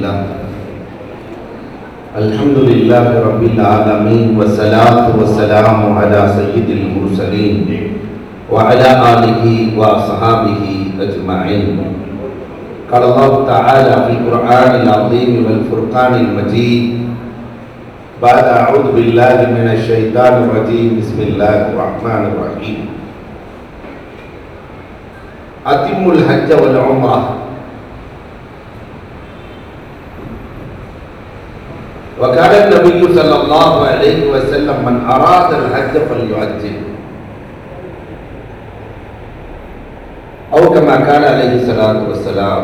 لله الحمد لله رب العالمين والصلاة والسلام على سيد المرسلين وعلى آله وأصحابه أجمعين قال الله تعالى في القرآن العظيم والفرقان المجيد بعد أعوذ بالله من الشيطان الرجيم بسم الله الرحمن الرحيم أتموا الحج والعمرة وكان النبي صلى الله عليه وسلم من أراد الحج فليعجل أو كما قال عليه الصلاة والسلام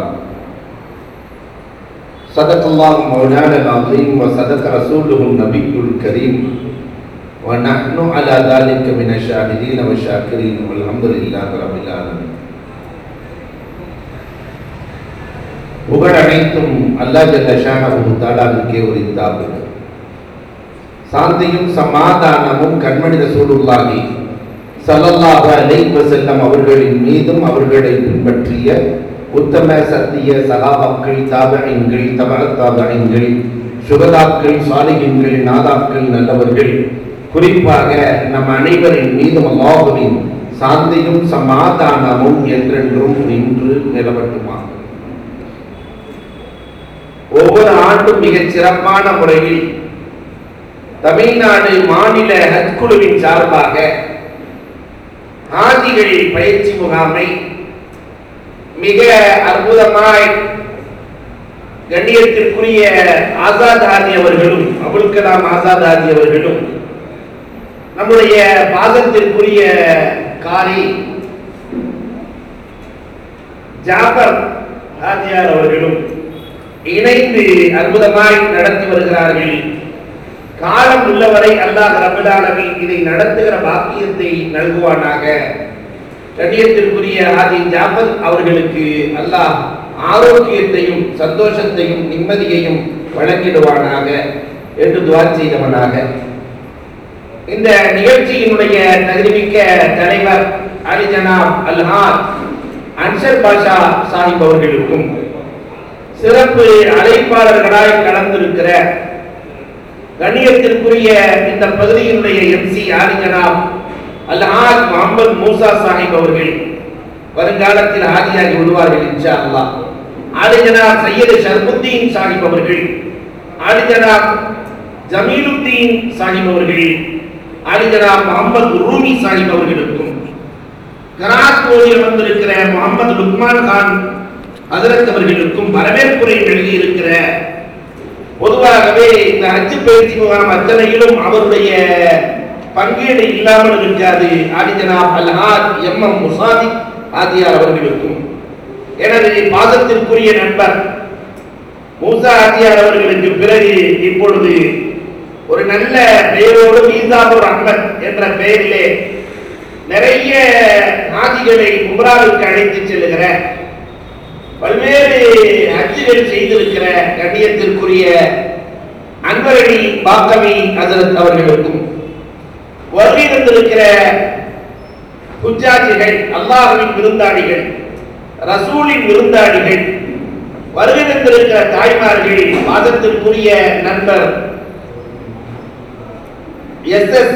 صدق الله مولانا العظيم وصدق رسوله النبي الكريم ونحن على ذلك من الشاهدين والشاكرين والحمد لله رب العالمين புகழ் அனைத்தும் அல்லாஹ் ஜல்லஷானஹு தஆலாவுக்கே உரித்தாகுக சாந்தியும் சமாதானமும் கண்மணி ரசூலுல்லாஹி ஸல்லல்லாஹு அலைஹி வஸல்லம் அவர்களின் மீதும் அவர்களை பின்பற்றிய உத்தம சத்திய சகாபாக்கள் தாபகங்கள் தபா தாபகங்கள் சுகதாக்கள் சாலிகின்கள் நாதாக்கள் நல்லவர்கள் குறிப்பாக நம் அனைவரின் மீதும் அல்லாஹுவின் சாந்தியும் சமாதானமும் என்றென்றும் நின்று நிலவட்டுமாக ஒவ்வொரு ஆண்டும் மிகச் சிறப்பான முறையில் தமிழ்நாடு மாநில ஹஜ் குழுவின் சார்பாக ஆதிகள் பயிற்சி முகாமை மிக அற்புதமாய் கண்ணியத்திற்குரிய ஆசாத் ஆதி அவர்களும் அபுல் கலாம் ஆசாத் ஆதி அவர்களும் நம்முடைய பாதத்திற்குரிய காரி ஜாபர் ஆதியார் அவர்களும் இணைந்து அற்புதமாய் நடத்தி வருகிறார்கள் காலம் உள்ளவரை அல்லாஹ் ரபுல்லாலமி இதை நடத்துகிற பாக்கியத்தை நல்குவானாக கண்ணியத்திற்குரிய ஆதி ஜாபர் அவர்களுக்கு அல்லாஹ் ஆரோக்கியத்தையும் சந்தோஷத்தையும் நிம்மதியையும் வழங்கிடுவானாக என்று துவா செய்தவனாக இந்த நிகழ்ச்சியினுடைய தகுதிமிக்க தலைவர் அலிஜனாப் அல்ஹாத் அன்சர் பாஷா சாஹிப் அவர்களுக்கும் சிறப்பு அழைப்பாளர்களாய் கலந்திருக்கிற கண்ணியத்திற்குரிய இந்த பகுதியினுடைய எம்சி ஆதிஜனாப் அல்ஹாத் முகமது மூசா சாஹிப் அவர்கள் வருங்காலத்தில் ஆதியாகி விடுவார்கள் இன்ஷா அல்லாஹ் ஆதிஜனாப் சையது ஷர்புத்தீன் சாஹிப் அவர்கள் ஆதிஜனாப் ஜமீலுத்தீன் சாஹிப் அவர்கள் ஆதிஜனாப் முகமது ரூமி சாஹிப் அவர்களுக்கும் கராத்பூரில் வந்திருக்கிற முகமது லுக்மான் கான் அதற்கு அவர்களுக்கும் வரவேற்புரை எழுதியிருக்கிற பொதுவாகவே இந்த அச்சு பயிற்சி முகாம் அத்தனையிலும் அவருடைய பங்கீடு இல்லாமல் இருக்காது ஆதிஜனாப் அல்ஹாத் எம் எம் முசாதி ஆதியார் அவர்களுக்கும் எனது பாதத்திற்குரிய நண்பர் மூசா ஆதியார் அவர்களுக்கு பிறகு இப்பொழுது ஒரு நல்ல பெயரோடு மீசாபுர் அஹ்மத் என்ற பெயரிலே நிறைய ஆதிகளை உம்ராவுக்கு அழைத்து செல்லுகிற பல்வேறு அச்சுகள் செய்திருக்கிற கண்ணியத்திற்குரிய அன்பரணி பாக்கவி ஹசரத் அவர்களுக்கும் வருகை தந்திருக்கிற குஜாஜிகள் அல்லாஹுவின் விருந்தாளிகள் ரசூலின் விருந்தாளிகள் வருகை தந்திருக்கிற தாய்மார்கள் பாதத்திற்குரிய நண்பர் எஸ் எஸ்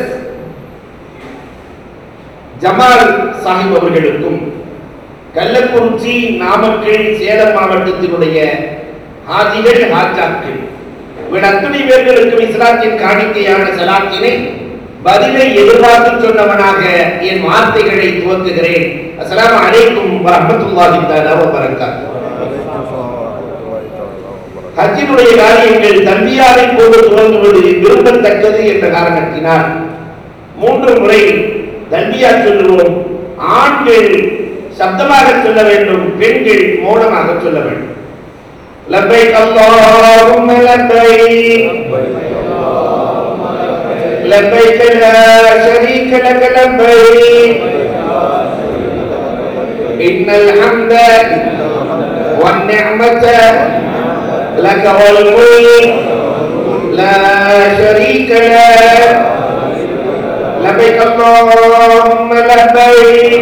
ஜமால் சாஹிப் அவர்களுக்கும் கள்ளக்குறிச்சி நாமக்கல் சேலம் மாவட்டத்தினுடைய ஹாஜிகள் ஹாஜாக்கள் இவன் அத்துணை பேர்களுக்கும் இஸ்லாத்தின் காணிக்கையான சலாத்தினை பதிலை எதிர்பார்த்து சொன்னவனாக என் வார்த்தைகளை துவக்குகிறேன் அஸ்ஸலாமு அலைக்கும் வரஹ்மத்துல்லாஹி தஆலா வ பரக்காத்துஹு ஹஜ்ஜினுடைய காரியங்கள் தன்பியாரை போது துவங்குவது விரும்பத்தக்கது என்ற காரணத்தினால் மூன்று முறை தன்பியா சொல்லுவோம் ஆண்கள் சப்தமாக சொல்ல வேண்டும் பெண்கள் மௌனமாக சொல்ல வேண்டும் லப்பைக் அல்லாஹும்ம லப்பைக் لبيك لا شريك لك لبيك إن الحمد والنعمة لك والملك لا شريك لك لبيك اللهم لبيك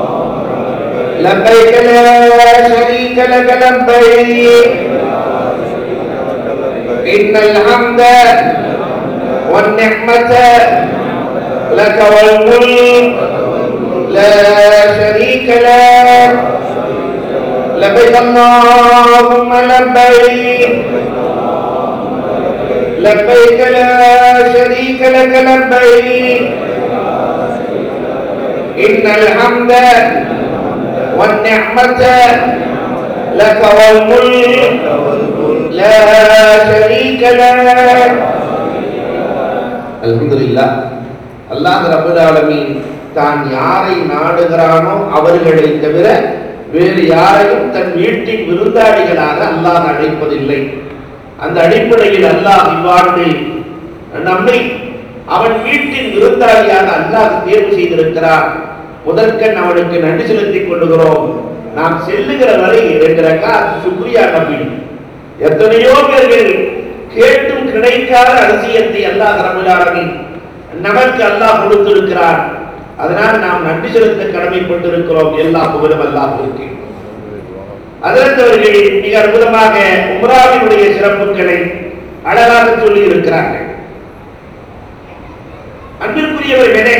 لبيك لا شريك لك لبيك إن الحمد والنعمة لك والملك لا شريك لك لبيك اللهم لبيك لبيك لا شريك لك لبيك إن الحمد والنعمة لك والملك لا شريك لك அல்ஹம்துலில்லாஹ் அல்லாஹ் ரப்பல் ஆலமீன் தான் யாரை நாடுகிறானோ அவர்களை தவிர வேறு யாரையும் தன் வீட்டின் விருந்தாளிகளாக அல்லாஹ் அழைப்பதில்லை அந்த அடிப்படையில் அல்லாஹ் இவ்வாண்டில் நம்மை அவன் வீட்டின் விருந்தாளியாக அல்லாஹ் தேர்வு செய்திருக்கிறான் முதற்கண் அவனுக்கு நன்றி செலுத்திக் கொள்ளுகிறோம் நாம் செல்லுகிற வரை இரண்டு ரக்காத் சுக்ரியா நம்பி எத்தனையோ பேர்கள் கேட்டும் கிடைக்காத அதிசயத்தை அல்லாஹ் ரபுல்லாரமின் நமக்கு அல்லாஹ் கொடுத்திருக்கிறார் அதனால் நாம் நன்றி செலுத்த கடமைப்பட்டிருக்கிறோம் எல்லா புகழும் அல்லாஹிற்கு அதற்கு மிக அற்புதமாக உம்ராவினுடைய சிறப்புகளை அழகாக சொல்லி இருக்கிறார்கள் அன்பிற்குரியவர்களே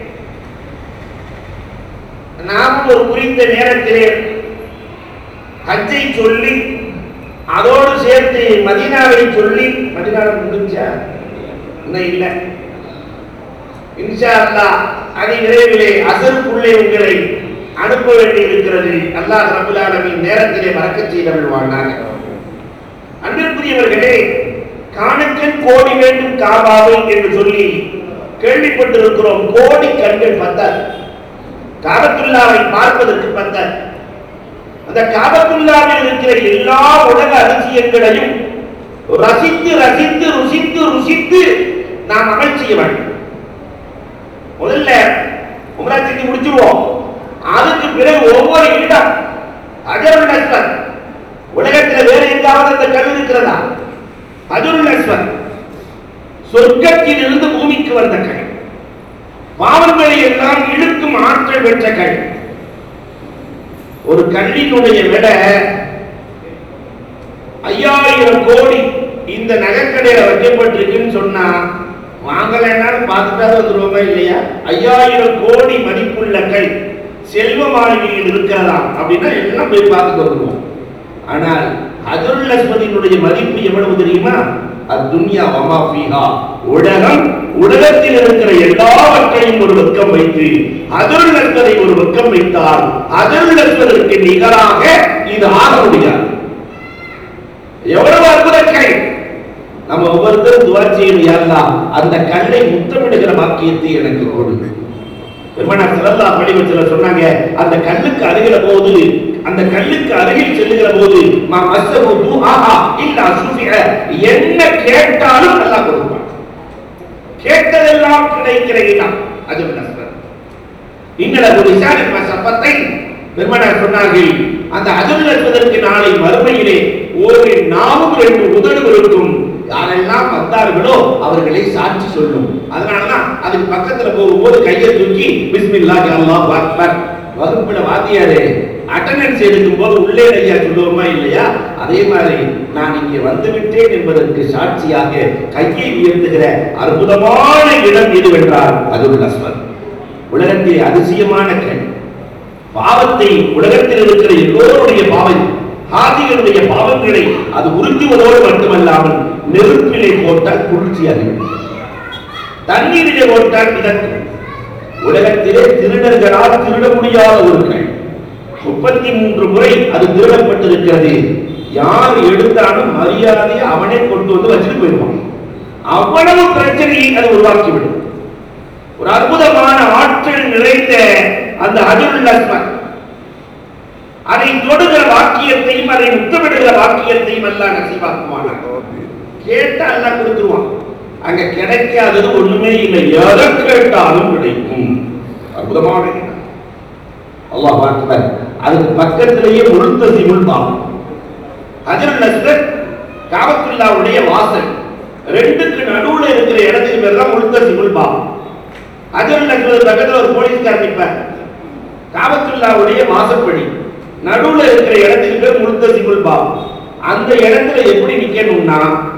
நாம் ஒரு குறித்த நேரத்திலே ஹஜ்ஜை சொல்லி அதோடு சேர்த்து மதீனாவை சொல்லி மதீனாவை முடிஞ்சா இன்னும் இல்லை இன்ஷா அல்லாஹ் அதி விரைவிலே அசருக்குள்ளே உங்களை அனுப்ப வேண்டி இருக்கிறது அல்லாஹ் ரபுல் ஆலமீன் நேரத்திலே மறக்க செய்தவள்வானாக அன்பிற்குரியவர்களே காணுக்கன் கோடி வேண்டும் காபாவை என்று சொல்லி கேள்விப்பட்டிருக்கிறோம் கோடி கண்கள் பத்தாது காபத்துல்லாவை பார்ப்பதற்கு பத்தாது அந்த காபத்துல்லாவில் இருக்கிற எல்லா உலக அதிசயங்களையும் ரசித்து ரசித்து ருசித்து ருசித்து நாம் அமல் செய்ய வேண்டும் முதல்ல உமரா செஞ்சு முடிச்சிருவோம் அதுக்கு பிறகு ஒவ்வொரு இடம் அஜருல் அஸ்வர் உலகத்தில் வேற எங்காவது அந்த கல் இருக்கிறதா அஜருல் அஸ்வர் சொர்க்கத்தில் இருந்து பூமிக்கு வந்த கல் பாவங்களை எல்லாம் இழுக்கும் ஆற்றல் பெற்ற கல் ஒரு கல்லினுடைய விட ஐயாயிரம் கோடி இந்த நகைக்கடையில வைக்கப்பட்டிருக்குன்னு சொன்னா வாங்கலைன்னாலும் பார்த்துட்டா வந்துருவோமா இல்லையா ஐயாயிரம் கோடி மதிப்புள்ள கல் செல்வ மாளிகையில் இருக்கிறதா அப்படின்னா எல்லாம் போய் பார்த்துட்டு வந்துருவோம் ஆனால் அஜருல் அஸ்மதியினுடைய மதிப்பு எவ்வளவு தெரியுமா அத்துன்யா வமா ஃபீஹா உலகம் உலகத்தில் இருக்கிற எல்லாவற்றையும் ஒரு பக்கம் வைத்து அஜருல் அஸ்மதை ஒரு பக்கம் வைத்தால் அஜருல் அஸ்மதற்கு நிகராக இது ஆக முடியாது எவ்வளவு அற்புத கை நம்ம ஒவ்வொருத்தரும் துவா செய்யணும் யாருலா அந்த கல்லை முத்தமிடுகிற வாக்கியத்தை எனக்கு கொடுங்க பெருமானார் ஸல்லல்லாஹு அலைஹி வஸல்லம் சொன்னாங்க அந்த கல்லுக்கு அருகில போது அந்த கல்லுக்கு அருகில் செல்லுகிற போது மா மஸ்ஸஹு துஹாஹா இல்லா சுஃபிஅ என்ன கேட்டாலும் அல்லாஹ் கொடுப்பான் கேட்டதெல்லாம் கிடைக்கிற இடம் அது நஸ்பர் இன்னல ஒரு இசானின் மசப்பத்தை பெருமானார் சொன்னார்கள் அந்த அஜுல் என்பதற்கு நாளை மறுமையிலே ஒரு நாவும் ரெண்டு உதடுகளுக்கும் யாரெல்லாம் வந்தார்களோ அவர்களை சாட்சி சொல்லும் அதனாலதான் அதுக்கு பக்கத்துல போகும்போது கையை தூக்கி பிஸ்மில்லாஹி அல்லாஹ் அக்பர் வகுப்புல வாத்தியாரு அட்டண்டன்ஸ் எடுக்கும் போது உள்ளே ஐயா சொல்லுவோமா இல்லையா அதே மாதிரி நான் இங்கே வந்து விட்டேன் என்பதற்கு சாட்சியாக கையை உயர்த்துகிற அற்புதமான இடம் எதுவென்றால் அதுல் அஸ்வர் உலகத்திலே அதிசயமான கண் பாவத்தை உலகத்தில் இருக்கிற எல்லோருடைய பாவம் ஹாதிகளுடைய பாவங்களை அது உறுத்துவதோடு மட்டுமல்லாமல் நெருப்பிலே போட்டால் குளிர்ச்சியாகிவிடும் தண்ணீரிலே போட்டால் மிதக்கும் உலகத்திலே திருடர்களால் திருட முடியாத ஒரு கண் முப்பத்தி மூன்று முறை அது திருடப்பட்டிருக்கிறது யார் எடுத்தாலும் மரியாதையை அவனே கொண்டு வந்து வச்சுட்டு போயிடுவான் அவ்வளவு பிரச்சனையை அது உருவாக்கிவிடும் ஒரு அற்புதமான ஆற்றல் நிறைந்த அந்த அஜுல் அஸ்மன் அதை தொடுகிற வாக்கியத்தையும் அதை முத்தமிடுகிற வாக்கியத்தையும் எல்லாம் நசிவாக்குவான் கேட்டா எல்லாம் கொடுத்துருவான் அங்க கிடைக்காதது ஒண்ணுமே இல்லை எதை கேட்டாலும் கிடைக்கும் அற்புதமான இடம். அல்லாஹ் அக்பர் அதுக்கு பக்கத்திலேயே முழுத்த சிமுல் பாவம் அஜருல் அஸ்வத் காபத்துல்லாவுடைய வாசல் ரெண்டுக்கு நடுவுல இருக்கிற இடத்துக்கு பேர் தான் முழுத்த சிமுல் பாவம் அஜருல் அஸ்வத் பக்கத்துல ஒரு போலீஸ்கார் நிற்பார் காபத்துல்லாவுடைய வாசப்படி நடுவுல இருக்கிற இடத்துக்கு பேர் முழுத்த சிமுல் பாவம் அந்த இடத்துல எப்படி நிக்கணும்னா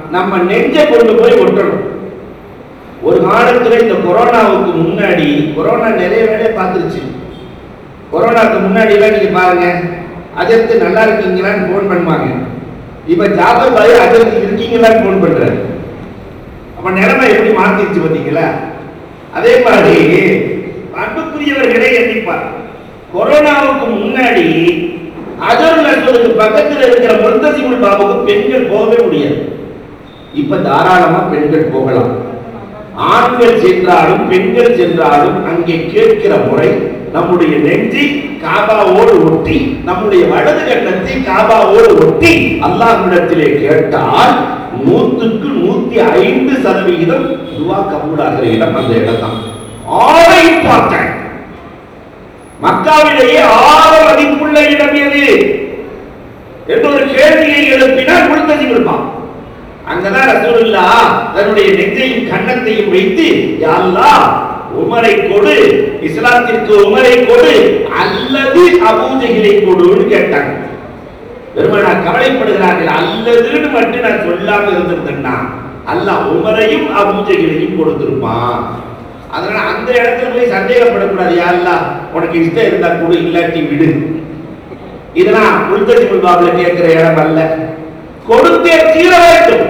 நம்ம நெஞ்சை கொண்டு போய் ஒட்டணும் ஒரு காலத்துல இந்த கொரோனாவுக்கு முன்னாடி கொரோனா நிறைய வேலையை பார்த்துருச்சு கொரோனாக்கு முன்னாடி எல்லாம் நீங்க பாருங்க அஜர்த்து நல்லா இருக்கீங்களான்னு ஃபோன் பண்ணுவாங்க இப்ப ஜாபர் பாய் அஜர்த்து இருக்கீங்களான்னு ஃபோன் பண்றாரு அப்ப நிலைமை எப்படி மாத்திருச்சு பாத்தீங்களா அதே மாதிரி அன்புக்குரியவர்களே எண்ணிப்பார் கொரோனாவுக்கு முன்னாடி அஜருல் அஸ்வதுக்கு பக்கத்துல இருக்கிற முர்த்தசிமுல் பாபுக்கு பெண்கள் போகவே முடியாது இப்ப தாராளமா பெண்கள் போகலாம் ஆண்கள் சென்றாலும் பெண்கள் சென்றாலும் அங்கே கேட்கிற முறை நம்முடைய நெஞ்சி காபாவோடு ஒட்டி நம்முடைய வலது கண்ணத்தை காபாவோடு ஒட்டி அல்லாஹ்விடத்திலே கேட்டால் நூற்றுக்கு நூத்தி ஐந்து சதவிகிதம் துவா கபூலாகிற இடம் அந்த இடம் தான் ஆக இம்பார்ட்டன்ட் மக்காவிலேயே ஆக மதிப்புள்ள இடம் எது என்று ஒரு கேள்வியை எழுப்பினால் முழுத்ததி இருப்பான் அங்கதான் ரசூலுல்லா தன்னுடைய நெஞ்சையும் கன்னத்தையும் வைத்து யா அல்லாஹ் உமரை கொடு இஸ்லாத்திற்கு உமரை கொடு அல்லது அபூஜைகளை கொடுன்னு கேட்டாங்க பெருமானா கவலைப்படுகிறார்கள் அல்லதுன்னு மட்டும் நான் சொல்லாம இருந்திருந்தேன்னா அல்லாஹ் உமரையும் அபூஜைகளையும் கொடுத்திருப்பான் அதனால அந்த இடத்துல போய் சந்தேகப்படக்கூடாது யா அல்லாஹ் உனக்கு இஷ்டம் இருந்தா கொடு இல்லாட்டி விடு இதெல்லாம் உள்தடி முல்பாபுல கேட்கிற இடம் அல்ல கொடுத்தே தீர வேண்டும்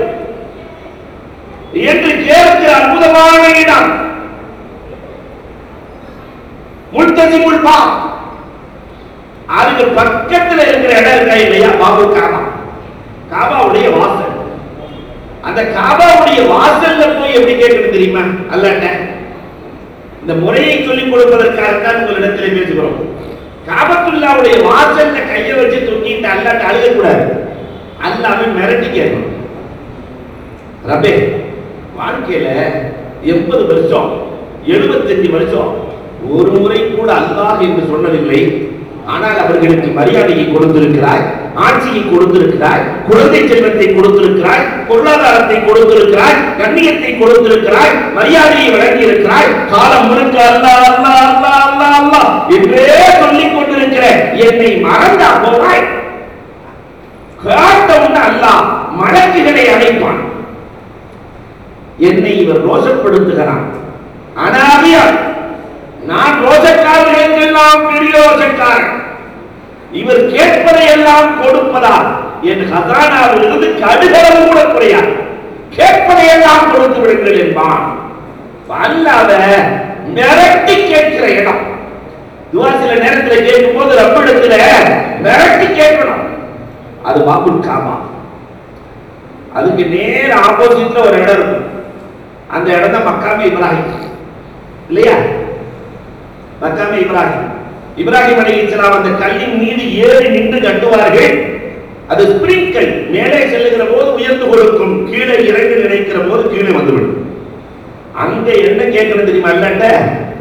என்று கேட்கிற அற்புதமான இடம் முல்ததி முல்பா அதுக்கு பக்கத்துல இருக்கிற இடம் இருக்கா இல்லையா பாபு காபா காபாவுடைய வாசல் அந்த காபாவுடைய வாசல்ல போய் எப்படி கேட்கணும் தெரியுமா அல்லாட்ட இந்த முறையை சொல்லிக் கொடுப்பதற்காகத்தான் உங்களிடத்திலே பேசுகிறோம் காபத்துல்லாவுடைய வாசல்ல கையை வச்சு தூக்கிட்டு அல்லாட்ட அழுகக்கூடாது அல்லாம மிரட்டி கேட்கணும் ரபே வாழ்க்கையில எண்பது வருஷம் எழுபத்தஞ்சு வருஷம் ஒரு முறை கூட அல்லாஹ் என்று சொன்னதில்லை ஆனால் அவர்களுக்கு மரியாதையை கொடுத்திருக்கிறாய் ஆட்சியை கொடுத்திருக்கிறாய் குழந்தை செல்வத்தை கொடுத்திருக்கிறாய் பொருளாதாரத்தை கொடுத்திருக்கிறாய் கண்ணியத்தை கொடுத்திருக்கிறாய் மரியாதையை வழங்கி இருக்கிறாய் காலம் முழுக்க அல்லா அல்லா அல்லா அல்லா அல்லா என்றே சொல்லிக் கொண்டிருக்கிற என்னை மறந்தா போவாய் காட்டவுடன் அல்லாஹ் மலக்குகளை அழைப்பான் என்னை இவர் ரோஷப்படுத்துகிறான் அனாதியால் நான் ரோஷக்காரன் என்றெல்லாம் பெரிய ரோஷக்காரன் இவர் கேட்பதை எல்லாம் கொடுப்பதால் என் ஹசானாவில் இருந்து கடுகளவு கூட குறையாது கேட்பதை எல்லாம் கொடுத்து விடுங்கள் என்பான் அல்லாத மிரட்டி கேட்கிற இடம் துவா சில நேரத்தில் கேட்கும் போது ரப்பிடத்துல மிரட்டி கேட்கணும் அது பாபுல் காமா அதுக்கு நேர் ஆப்போசிட்ல ஒரு இடம் இருக்கும் அந்த இடம் தான் மக்காமே இப்ராஹிம் இல்லையா மக்காமே இப்ராஹிம் இப்ராஹிம் அலி இஸ்லாம் அந்த கல்லின் மீது ஏறி நின்று கட்டுவார்கள் அது ஸ்பிரிங்கல் மேலே செல்லுகிற போது உயர்ந்து கொடுக்கும் கீழே இறங்கி நினைக்கிற போது கீழே வந்துவிடும் அங்க என்ன கேட்கணும் தெரியுமா இல்லட்ட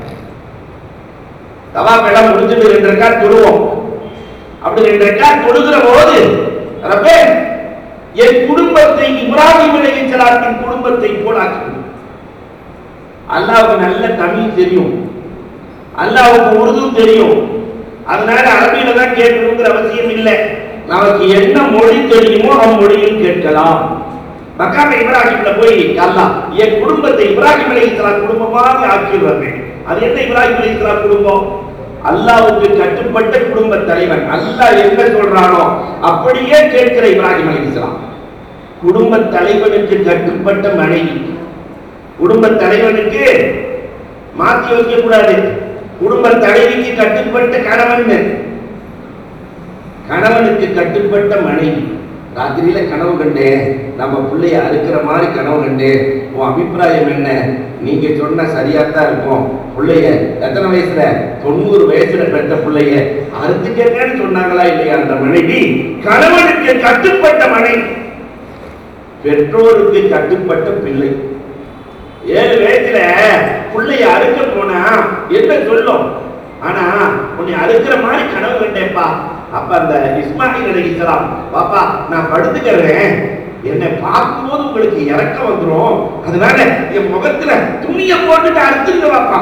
தவா எல்லாம் முடிஞ்சது ரெண்டு ரெக்கா தொழுவோம் அப்படி ரெண்டு ரெக்கா தொழுகிற போது ரப்பே என் குடும்பத்தை இப்ராஹிம் அலைஹிஸ்ஸலாத்தின் குடும்பத்தை போல் ஆக்கி அல்லாஹ்வுக்கு நல்ல தமிழ் தெரியும் அல்லாஹ்வுக்கு உருது தெரியும் அதனால அரபியில தான் கேட்கணுங்கிற அவசியம் இல்லை நமக்கு என்ன மொழி தெரியுமோ அம்மொழியில் கேட்கலாம் மக்காம இப்ராஹிம்ல போய் அல்லாஹ் என் குடும்பத்தை இப்ராஹிம் அலைஹிஸ்ஸலாம் குடும்பமாக ஆக்கிடுவாங்க அது என்ன இப்ராஹிம் அலைஹிஸ்ஸலாம் குடும்பம் அல்லாஹ்வுக்கு கட்டுப்பட்ட குடும்ப தலைவன் அல்லாஹ் என்ன சொல்றானோ அப்படியே கேட்கிற இப்ராஹிம் அலைஹிஸ்ஸலாம் குடும்ப தலைவனுக்கு கட்டுப்பட்ட மனைவி குடும்ப தலைவனுக்கு மாற்றி வைக்க கூடாது குடும்ப தலைவிக்கு கட்டுப்பட்ட கணவன் கணவனுக்கு கட்டுப்பட்ட மனைவி ராத்திரியில கனவு கண்டே நம்ம பிள்ளைய அறுக்கிற மாதிரி கனவு கண்டே உன் அபிப்பிராயம் என்ன நீங்க சொன்னா சரியா தான் இருக்கும் பிள்ளைய எத்தனை வயசுல தொண்ணூறு வயசுல பெற்ற பிள்ளைய அறுத்துக்கன்னு சொன்னாங்களா இல்லையா அந்த மனைவி கணவனுக்கு கட்டுப்பட்ட மனைவி பெற்றோருக்கு கட்டுப்பட்ட பிள்ளை ஏழு வயசுல பிள்ளைய அறுக்க போனா என்ன சொல்லும் ஆனா உன்னை அறுக்கிற மாதிரி கனவு கண்டேப்பா அப்ப அந்த இஸ்மாயில் அலைஹிஸ்ஸலாம் பாப்பா நான் படுத்துக்கிறேன் என்னை பார்க்கும்போது உங்களுக்கு இறக்கம் வந்துரும் அதனால என் முகத்துல துணிய போட்டுட்டு அறுத்துங்க பாப்பா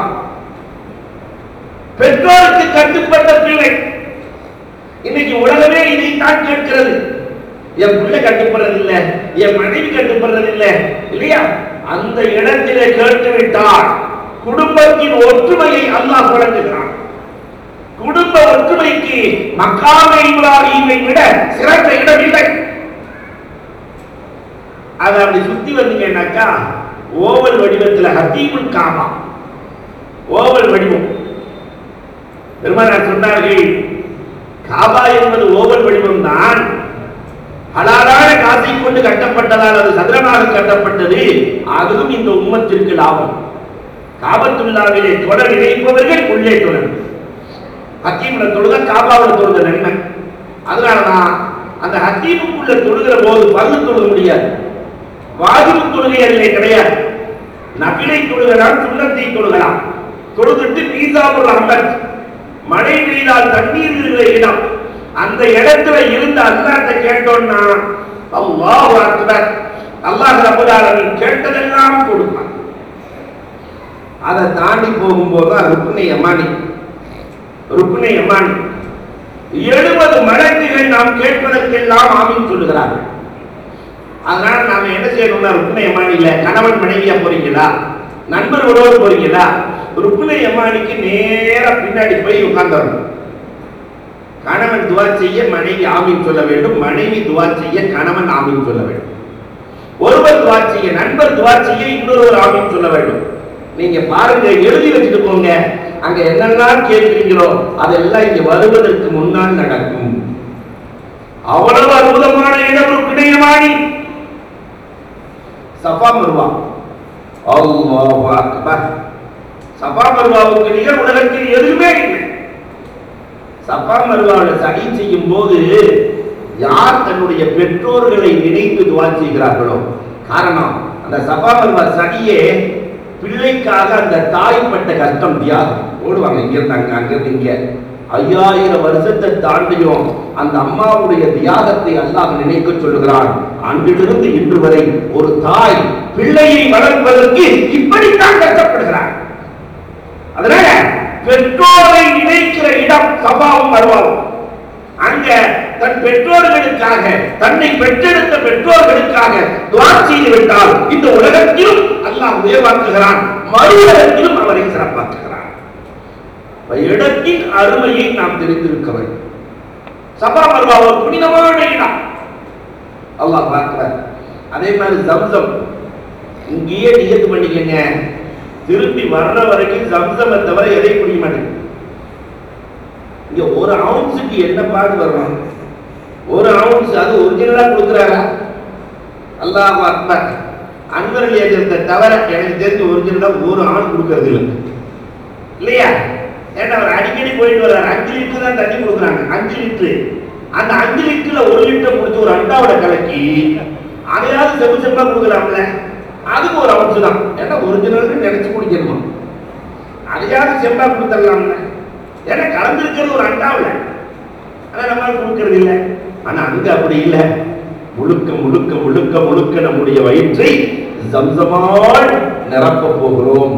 பெற்றோருக்கு கட்டுப்பட்ட பிள்ளை இன்னைக்கு உலகமே இதைத்தான் கேட்கிறது என் பிள்ளை கட்டுப்படுறது இல்ல என் மனைவி கட்டுப்படுறது இல்ல இல்லையா அந்த இடத்திலே கேட்டு விட்டார் குடும்பத்தின் ஒற்றுமையை அல்லாஹ் வழங்குகிறான் குடும்ப ஒற்றுமைக்கு மக்காமை இப்ராஹீமை விட சிறந்த இடம் இல்லை அதை அப்படி சுத்தி வந்தீங்கன்னாக்கா ஓவல் வடிவத்துல ஹத்தீமுல் காமா ஓவல் வடிவம் பெருமானார் சொன்னார்கள் காபா என்பது ஓவல் வடிவம் தான் ஹலாலான காசை கொண்டு கட்டப்பட்டதால் அது சதுரமாக கட்டப்பட்டது அதுவும் இந்த உம்மத்திற்கு லாபம் காபத்துல்லாவிலே தொடர் இணைப்பவர்கள் உள்ளே தொடர் ஹத்தீம்ல தொழுக காபாவில் தொழுக நன்மை அதனாலதான் அந்த ஹத்தீமுக்குள்ள தொழுகிற போது பல்லு தொழுக முடியாது வாஜிபு தொழுகை அதிலே கிடையாது நபிலை தொழுகலாம் சுண்ணத்தை தொழுகலாம் தொழுதுட்டு பீசாபுர் அஹமத் மழை பெய்தால் தண்ணீர் இருக்கிற இடம் அந்த இடத்துல இருந்து அல்லாட்ட கேட்டோம்னா அல்லாஹ் அக்பர் அல்லாஹ் ரப்பல் ஆலமீன் கேட்டதெல்லாம் கொடுப்பான் அதை தாண்டி போகும்போது தான் ருக்னை அம்மானி ருக்னை அம்மானி எழுபது மடங்குகள் நாம் கேட்பதற்கெல்லாம் ஆமீன் சொல்லுகிறார்கள் அதனால நாம என்ன செய்யணும்னா ருக்னை அம்மானில கணவன் மனைவியா போறீங்களா நண்பர்களோடு போறீங்களா ருக்னை அம்மானிக்கு நேரா பின்னாடி போய் உட்கார்ந்துடணும் கணவன் துவா செய்ய மனைவி ஆமீன் சொல்ல வேண்டும் மனைவி துவா செய்ய கணவன் ஆமீன் சொல்ல வேண்டும் ஒருவர் துவா செய்ய நண்பர் துவா செய்ய இன்னொருவர் ஆமீன் சொல்ல வேண்டும் நீங்க பாருங்க எழுதி வச்சுட்டு போங்க அங்க என்னெல்லாம் கேட்கிறீங்களோ அதெல்லாம் இங்க வருவதற்கு முன்னால் நடக்கும் அவ்வளவு அற்புதமான இடம் ஒரு பிணையமானி சஃபா மருவா அல்லாஹு அக்பர் சஃபா மருவாவுக்கு நிகர் உலகத்தில் எதுவுமே இல்லை சஃபா மருவாவில் சடி செய்யும் போது யார் தன்னுடைய பெற்றோர்களை நினைத்து துவா செய்கிறார்களோ காரணம் அந்த சஃபா மருவா சடியே பிள்ளைக்காக அந்த தாய் பட்ட கஷ்டம் தியாகம் ஓடுவாங்க இங்க இருந்தாங்க அங்க இருந்து இங்க ஐயாயிரம் வருஷத்தை தாண்டியும் அந்த அம்மாவுடைய தியாகத்தை அல்லாஹ் நினைக்க சொல்லுகிறான் அன்றிலிருந்து இன்று வரை ஒரு தாய் பிள்ளையை வளர்ப்பதற்கு இப்படித்தான் கஷ்டப்படுகிறார் அதனால பெற்றோரை நினைக்கிற இடம் சபாவும் வருவாவும் அங்க தன் பெற்றோர்களுக்காக தன்னை பெற்றெடுத்த பெற்றோர்களுக்காக துவா செய்து விட்டால் இந்த உலகத்திலும் அல்லாஹ் உயர்வாக்குகிறான் மறு உலகத்திலும் அவரை சிறப்பாக்குகிறான் அப்ப இடத்தின் அருமையை நாம் தெரிந்திருக்க வேண்டும் சபா மர்வா ஒரு புனிதமான இடம் அல்லாஹ் பார்க்கிறார் அதே மாதிரி ஜம்சம் இங்கேயே நியத்து பண்ணிக்கங்க திருப்பி வர்ற வரைக்கும் ஜம்சமை தவிர எதை குடிக்க மாட்டேங்குது இங்க ஒரு அவுன்ஸுக்கு என்ன பாடு வரணும் ஒரு அவுன்ஸ் அது ஒரிஜினலா கொடுக்குறாரா அல்லாஹ் அக்பர் அன்வர் ஏஜென்ட்டை தவிர எனக்கு தெரிஞ்ச ஒரிஜினலா ஒரு ஆண் கொடுக்கறது இல்லை இல்லையா ஏன்னா அவர் அடிக்கடி போயிட்டு வர்றாரு அஞ்சு லிட்டர் தான் தண்ணி கொடுக்குறாங்க அஞ்சு லிட்டரு அந்த அஞ்சு லிட்டர்ல ஒரு லிட்டர் கொடுத்து ஒரு அண்டாவோட கலக்கி அதையாவது செப்பு செப்பா கொடுக்கலாம்ல அதுக்கு ஒரு அவுன்ஸ் தான் ஏன்னா ஒரிஜினல் நினைச்சு குடிக்கணுமா அதையாவது செப்பா கொடுத்துடலாம்ல ஏன்னா கலந்துருக்கிறது ஒரு அண்டாவில் ஆனா நம்ம கொடுக்கறது இல்லை ஆனா அங்க அப்படி இல்லை முழுக்க முழுக்க முழுக்க முழுக்க நம்முடைய வயிற்றை ஜம்சமால் நிரப்ப போகிறோம்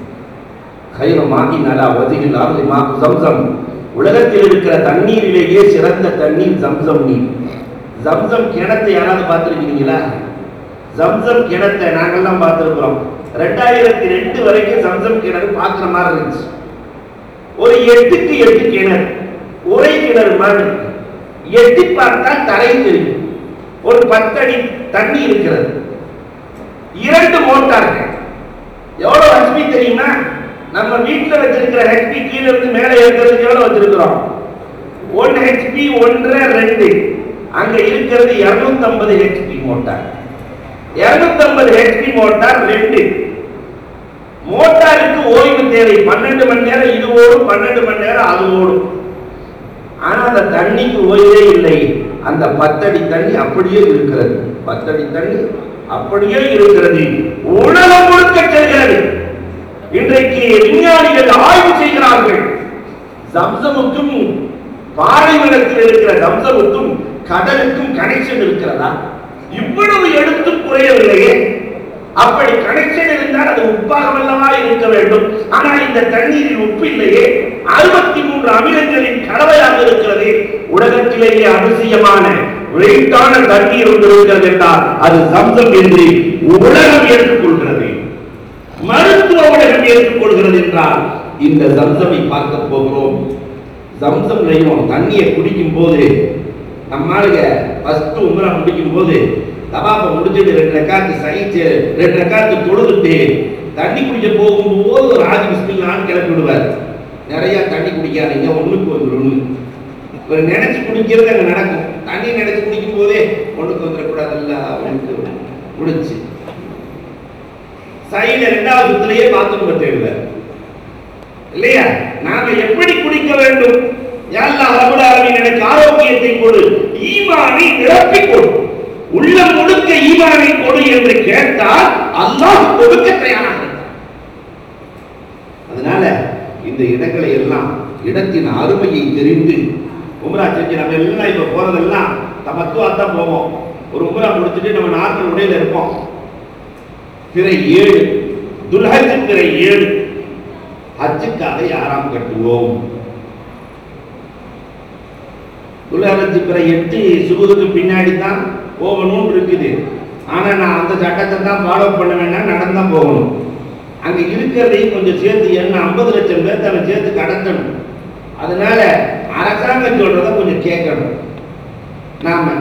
கைர மாகி நலா வதிகில் ஆறு மா ஜம்சம் உலகத்தில் இருக்கிற தண்ணீரிலேயே சிறந்த தண்ணீர் ஜம்சம் நீர் ஜம்சம் கிணத்தை யாராவது பார்த்துருக்கீங்களா ஜம்சம் கிணத்தை நாங்கெல்லாம் பார்த்துருக்கிறோம் ரெண்டாயிரத்தி ரெண்டு வரைக்கும் ஜம்சம் கிணறு பார்க்குற மாதிரி இருந்துச்சு ஒரு எட்டுக்கு எட்டு கிணறு ஒரே கிணறு மாதிரி இருக்கு. எட்டி பார்த்தால் தரை தெரியும் ஒரு பத்தடி தண்ணி இருக்கிறது இரண்டு மோட்டார்கள் எவ்வளவு ஹெச்பி தெரியுமா நம்ம வீட்டுல வச்சிருக்கிற ஹெச்பி கீழ இருந்து மேலே இருக்கிறதுக்கு எவ்வளவு வச்சிருக்கிறோம் ஒன் ஹெச்பி ஒன்றரை ரெண்டு அங்க இருக்கிறது 250 ஹெச்பி மோட்டார் 250 ஹெச்பி மோட்டார் ரெண்டு மோட்டாருக்கு ஓய்வு தேவை பன்னெண்டு மணி நேரம் இது ஓடும் பன்னெண்டு மணி நேரம் அது ஓடும் ஆனா அந்த தண்ணிக்கு ஓய்வே இல்லை அந்த பத்தடி தண்ணி அப்படியே இருக்கிறது பத்தடி தண்ணி அப்படியே இருக்கிறது உலகம் முழுக்க செல்கிறது இன்றைக்கு விஞ்ஞானிகள் ஆய்வு செய்கிறார்கள் ஜம்சமுக்கும் பாலைவனத்தில் இருக்கிற ஜம்சமுக்கும் கடலுக்கும் கனெக்ஷன் இருக்கிறதா இவ்வளவு எடுத்து குறையவில்லையே அப்படி கனெக்ஷன் இருந்தால் அது உப்பாக வல்லவா இருக்க வேண்டும் ஆனால் இந்த தண்ணீரில் உப்பு இல்லையே அறுபத்தி மூன்று அமிலங்களின் கலவையாக இருக்கிறது உலகத்திலேயே அதிசயமான வெயிட்டான தண்ணீர் ஒன்று இருக்கிறது என்றால் அது சம்சம் என்று உலகம் ஏற்றுக்கொள்கிறது மருத்துவ உலகம் ஏற்றுக்கொள்கிறது என்றால் இந்த சம்சமை பார்க்க போகிறோம் சம்சம்லையும் தண்ணியை குடிக்கும் போது நம்மாளுங்க ஃபர்ஸ்ட் உமரா முடிக்கும் போது தவாப்பை முடிச்சுட்டு ரெண்டு ரக்காத்து சகிச்சு ரெண்டு ரக்காத்து தொழுதுட்டு தண்ணி குடிக்க போகும்போது ஒரு ஆதி பிஸ்மில்லான்னு கிளப்பி விடுவார் நிறைய தண்ணி குடிக்காதீங்க ஒண்ணுக்கு வந்து ஒண்ணு ஒரு நினைச்சு குடிக்கிறது அங்க நடக்கும் தண்ணி நினைச்சு குடிக்கும் போதே ஒண்ணுக்கு வந்துடக்கூடாதுல்ல அவனுக்கு முடிச்சு சைல ரெண்டாவது சுத்திலேயே பாத்ரூம் தேடுவார் இல்லையா நாம எப்படி குடிக்க வேண்டும் யாழ்லா ரபுல் ஆலமீன் எனக்கு ஆரோக்கியத்தை கொடு ஈமானை நிரப்பிக் கொடு உள்ளம் முழுக்க ஈமானை கொடு என்று கேட்டால் அல்லாஹ் கொடுக்க தயாராக இருக்கிறான். அதனால இந்த இடங்களை எல்லாம் இடத்தின் அருமையை தெரிந்து உம்ரா செஞ்சு நம்ம எல்லாம் இப்ப போறதெல்லாம் தமத்துவா தான் போவோம் ஒரு உம்ரா முடிச்சுட்டு நம்ம நாட்டில் உடையில இருப்போம் பிறை ஏழு துல்ஹஜ் பிறை ஏழு ஹஜ்ஜுக்காக யாராம் கட்டுவோம் துல்ஹஜ் பிறை எட்டு சுபுதுக்கு பின்னாடி தான் போகணும்னு இருக்குது ஆனா நான் அந்த சட்டத்தை தான் ஃபாலோ பண்ண வேணாம் நடந்தா போகணும் அங்க இருக்கிறதையும் கொஞ்சம் சேர்த்து என்ன ஐம்பது லட்சம் பேர்த்த அவன் சேர்த்து கடத்தணும் அதனால அரசாங்கம் சொல்றத கொஞ்சம் கேட்கணும் நாம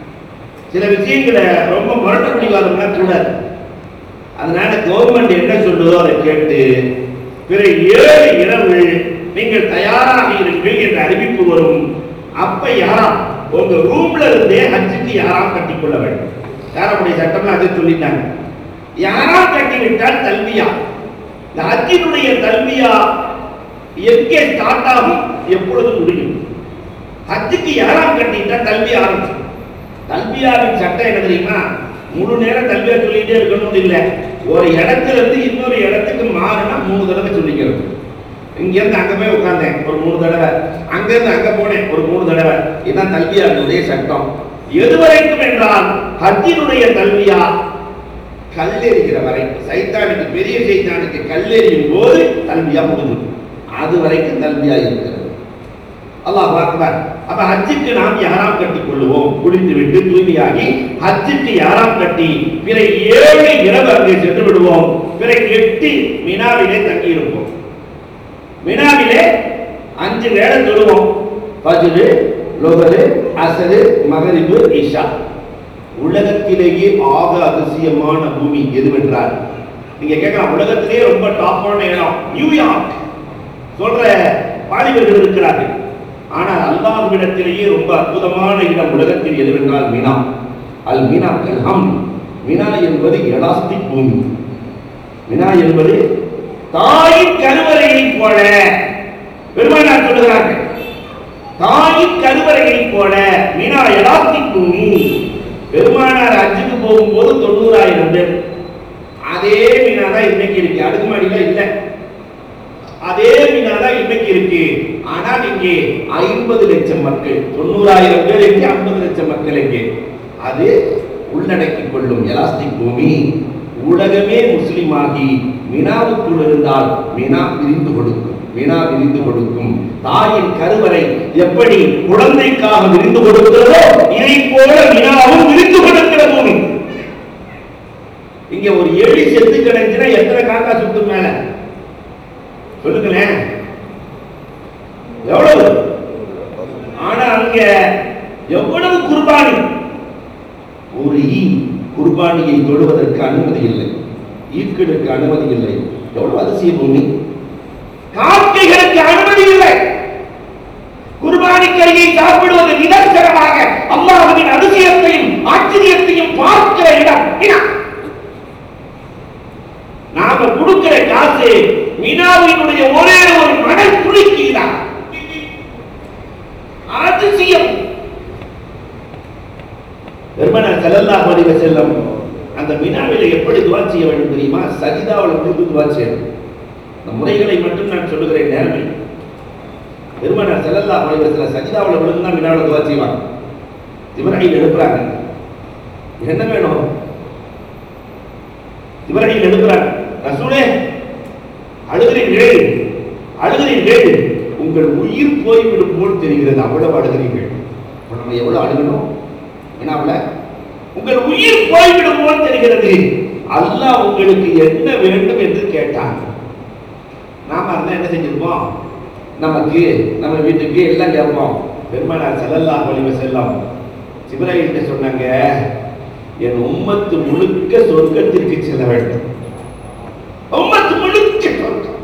சில விஷயங்களை ரொம்ப முரட்ட பிடிவாதம்னா கூடாது அதனால கவர்மெண்ட் என்ன சொல்லுதோ அதை கேட்டு பிற ஏழு இரவு நீங்கள் தயாராக இருங்கள் என்ற அறிவிப்பு வரும் அப்ப யாராம் உங்க ரூம்ல இருந்தே ஹஜ்ஜுக்கு யாராம் கட்டிக்கொள்ள வேண்டும் யாரமுடைய சட்டம்ல அதை சொல்லிட்டாங்க யாராம் கட்டிவிட்டால் தல்வியா இந்த ஹஜ்ஜினுடைய தல்வியா எங்கே ஸ்டார்ட் ஆகும் எப்பொழுது முடியும் ஹஜ்ஜுக்கு யாராம் கட்டிட்டா கல்வி ஆரம்பிச்சு கல்வியாவின் சட்டம் என்ன தெரியுமா முழு நேரம் கல்வியா சொல்லிட்டே இருக்கணும் இல்ல ஒரு இடத்துல இருந்து இன்னொரு இடத்துக்கு மாறினா மூணு தடவை சொல்லிக்கிறது இங்க இருந்து அங்க போய் உட்கார்ந்தேன் ஒரு மூணு தடவை அங்க இருந்து அங்க போனேன் ஒரு மூணு தடவை இதுதான் கல்வியாவினுடைய சட்டம் எது வரைக்கும் என்றால் ஹஜ்ஜினுடைய கல்வியா கல்லெறிகிற வரை சைத்தானுக்கு பெரிய சைத்தானுக்கு கல்லெறியும் போது கல்வியா முடிஞ்சிடும் அது வரைக்கும் கல்வியா இருக்கிறது அல்லாஹ் அக்பர் அப்ப ஹஜ்ஜுக்கு நாம் யாராம் கட்டிக் கொள்ளுவோம் குளித்து விட்டு தூய்மையாகி ஹஜ்ஜுக்கு யாராம் கட்டி பிற ஏழு இரவு அங்கே சென்று விடுவோம் பிற எட்டு மினாவிலே தங்கி இருப்போம் மினாவிலே அஞ்சு வேளை தொழுவோம் ஃபஜ்ரு லொஹரு அசரு மகரிபு இஷா உலகத்திலேயே ஆக அதிசயமான பூமி எதுவென்றால் நீங்க கேட்கலாம் உலகத்திலேயே ரொம்ப டாப்பான இடம் நியூயார்க் சொல்ற வாலிபர்கள் இருக்கிறார்கள் ஆனால் அல்லாஹ்விடத்திலேயே ரொம்ப அற்புதமான இடம் உலகத்தில் எதுவென்றால் மீனா அல் மீனா ஹம் மீனா என்பது எலாஸ்டிக் பூமி மீனா என்பது தாயின் கருவறையை போல பெருமானார் சொல்லுகிறார்கள் தாயின் கருவறையை போல மீனா எலாஸ்டிக் பூமி பெருமானார் அஞ்சுக்கு போகும்போது தொண்ணூறாயிரம் பேர் அதே மீனா தான் இன்னைக்கு இருக்கு அடுக்குமாடியில இல்லை அதே மீனா தான் இன்னைக்கு இருக்கு ஆனால் இங்கே ஐம்பது லட்சம் மக்கள் தொண்ணூறாயிரம் பேர் இங்கே ஐம்பது லட்சம் மக்கள் இங்கே அது உள்ளடக்கிக் கொள்ளும் எலாஸ்டிக் பூமி உலகமே முஸ்லிமாகி மினாவுக்குள் இருந்தால் மினா விரிந்து கொடுக்கும் மினா விரிந்து கொடுக்கும் தாயின் கருவறை எப்படி குழந்தைக்காக விரிந்து கொடுக்கிறதோ இதை போல மினாவும் விரிந்து கொடுக்கிற பூமி இங்க ஒரு எலி செத்து கிடைச்சுன்னா எத்தனை காக்கா சுத்து மேல சொல்லுங்களேன் எவ்வளவு ஆனா அங்க எவ்வளவு குர்பானி ஒரு ஈ குர்பானியை தொழுவதற்கு அனுமதி இல்லை ஈக்களுக்கு அனுமதி இல்லை எவ்வளவு அதிசய பூமி காக்கைகளுக்கு அனுமதி இல்லை குர்பானி கறியை சாப்பிடுவது நிதர்சனமாக அல்லாஹ்வின் அதிசயத்தையும் ஆச்சரியத்தையும் பார்க்கிற இடம் மினா. நாம கொடுக்கிற காசு மினாவினுடைய ஒரே ஒரு மணல் துளிக்கு தான் அதிசயம் பெருமனார் ஸல்லல்லாஹு அலைஹி வஸல்லம் அந்த மினாவில எப்படி துவா செய்ய வேண்டும் தெரியுமா சஜிதாவில் விழுந்து துவா செய்யணும் இந்த முறைகளை மட்டும் நான் சொல்லுகிறேன் நேரமே பெருமனார் ஸல்லல்லாஹு அலைஹி வஸல்லம் சஜிதாவில் விழுந்து தான் மினாவில் துவா செய்வாங்க இப்ராஹிம் எழுப்புறாங்க என்ன வேணும் இவர்கள் எழுதுறாங்க ரசூலே அழுகிறீர்கள் அழுகிறீர்கள் உங்கள் உயிர் போய்விடும் போல் தெரிகிறது அவ்வளவு அழுகிறீர்கள் இப்ப நம்ம எவ்வளவு அழுகணும் என்ன உங்கள் உயிர் போய்விடும் போல் தெரிகிறது அல்லாஹ் உங்களுக்கு என்ன வேண்டும் என்று கேட்டான் நாம இருந்தா என்ன செஞ்சிருப்போம் நமக்கு நம்ம வீட்டுக்கு எல்லாம் கேட்போம் பெருமானார் செல்லல்லாம் வலிவ செல்லம் சிவராயிட்ட சொன்னாங்க என் உம்மத்து முழுக்க சொர்க்கத்திற்கு செல்ல வேண்டும் உம்மத்து முழுக்க சொர்க்கம்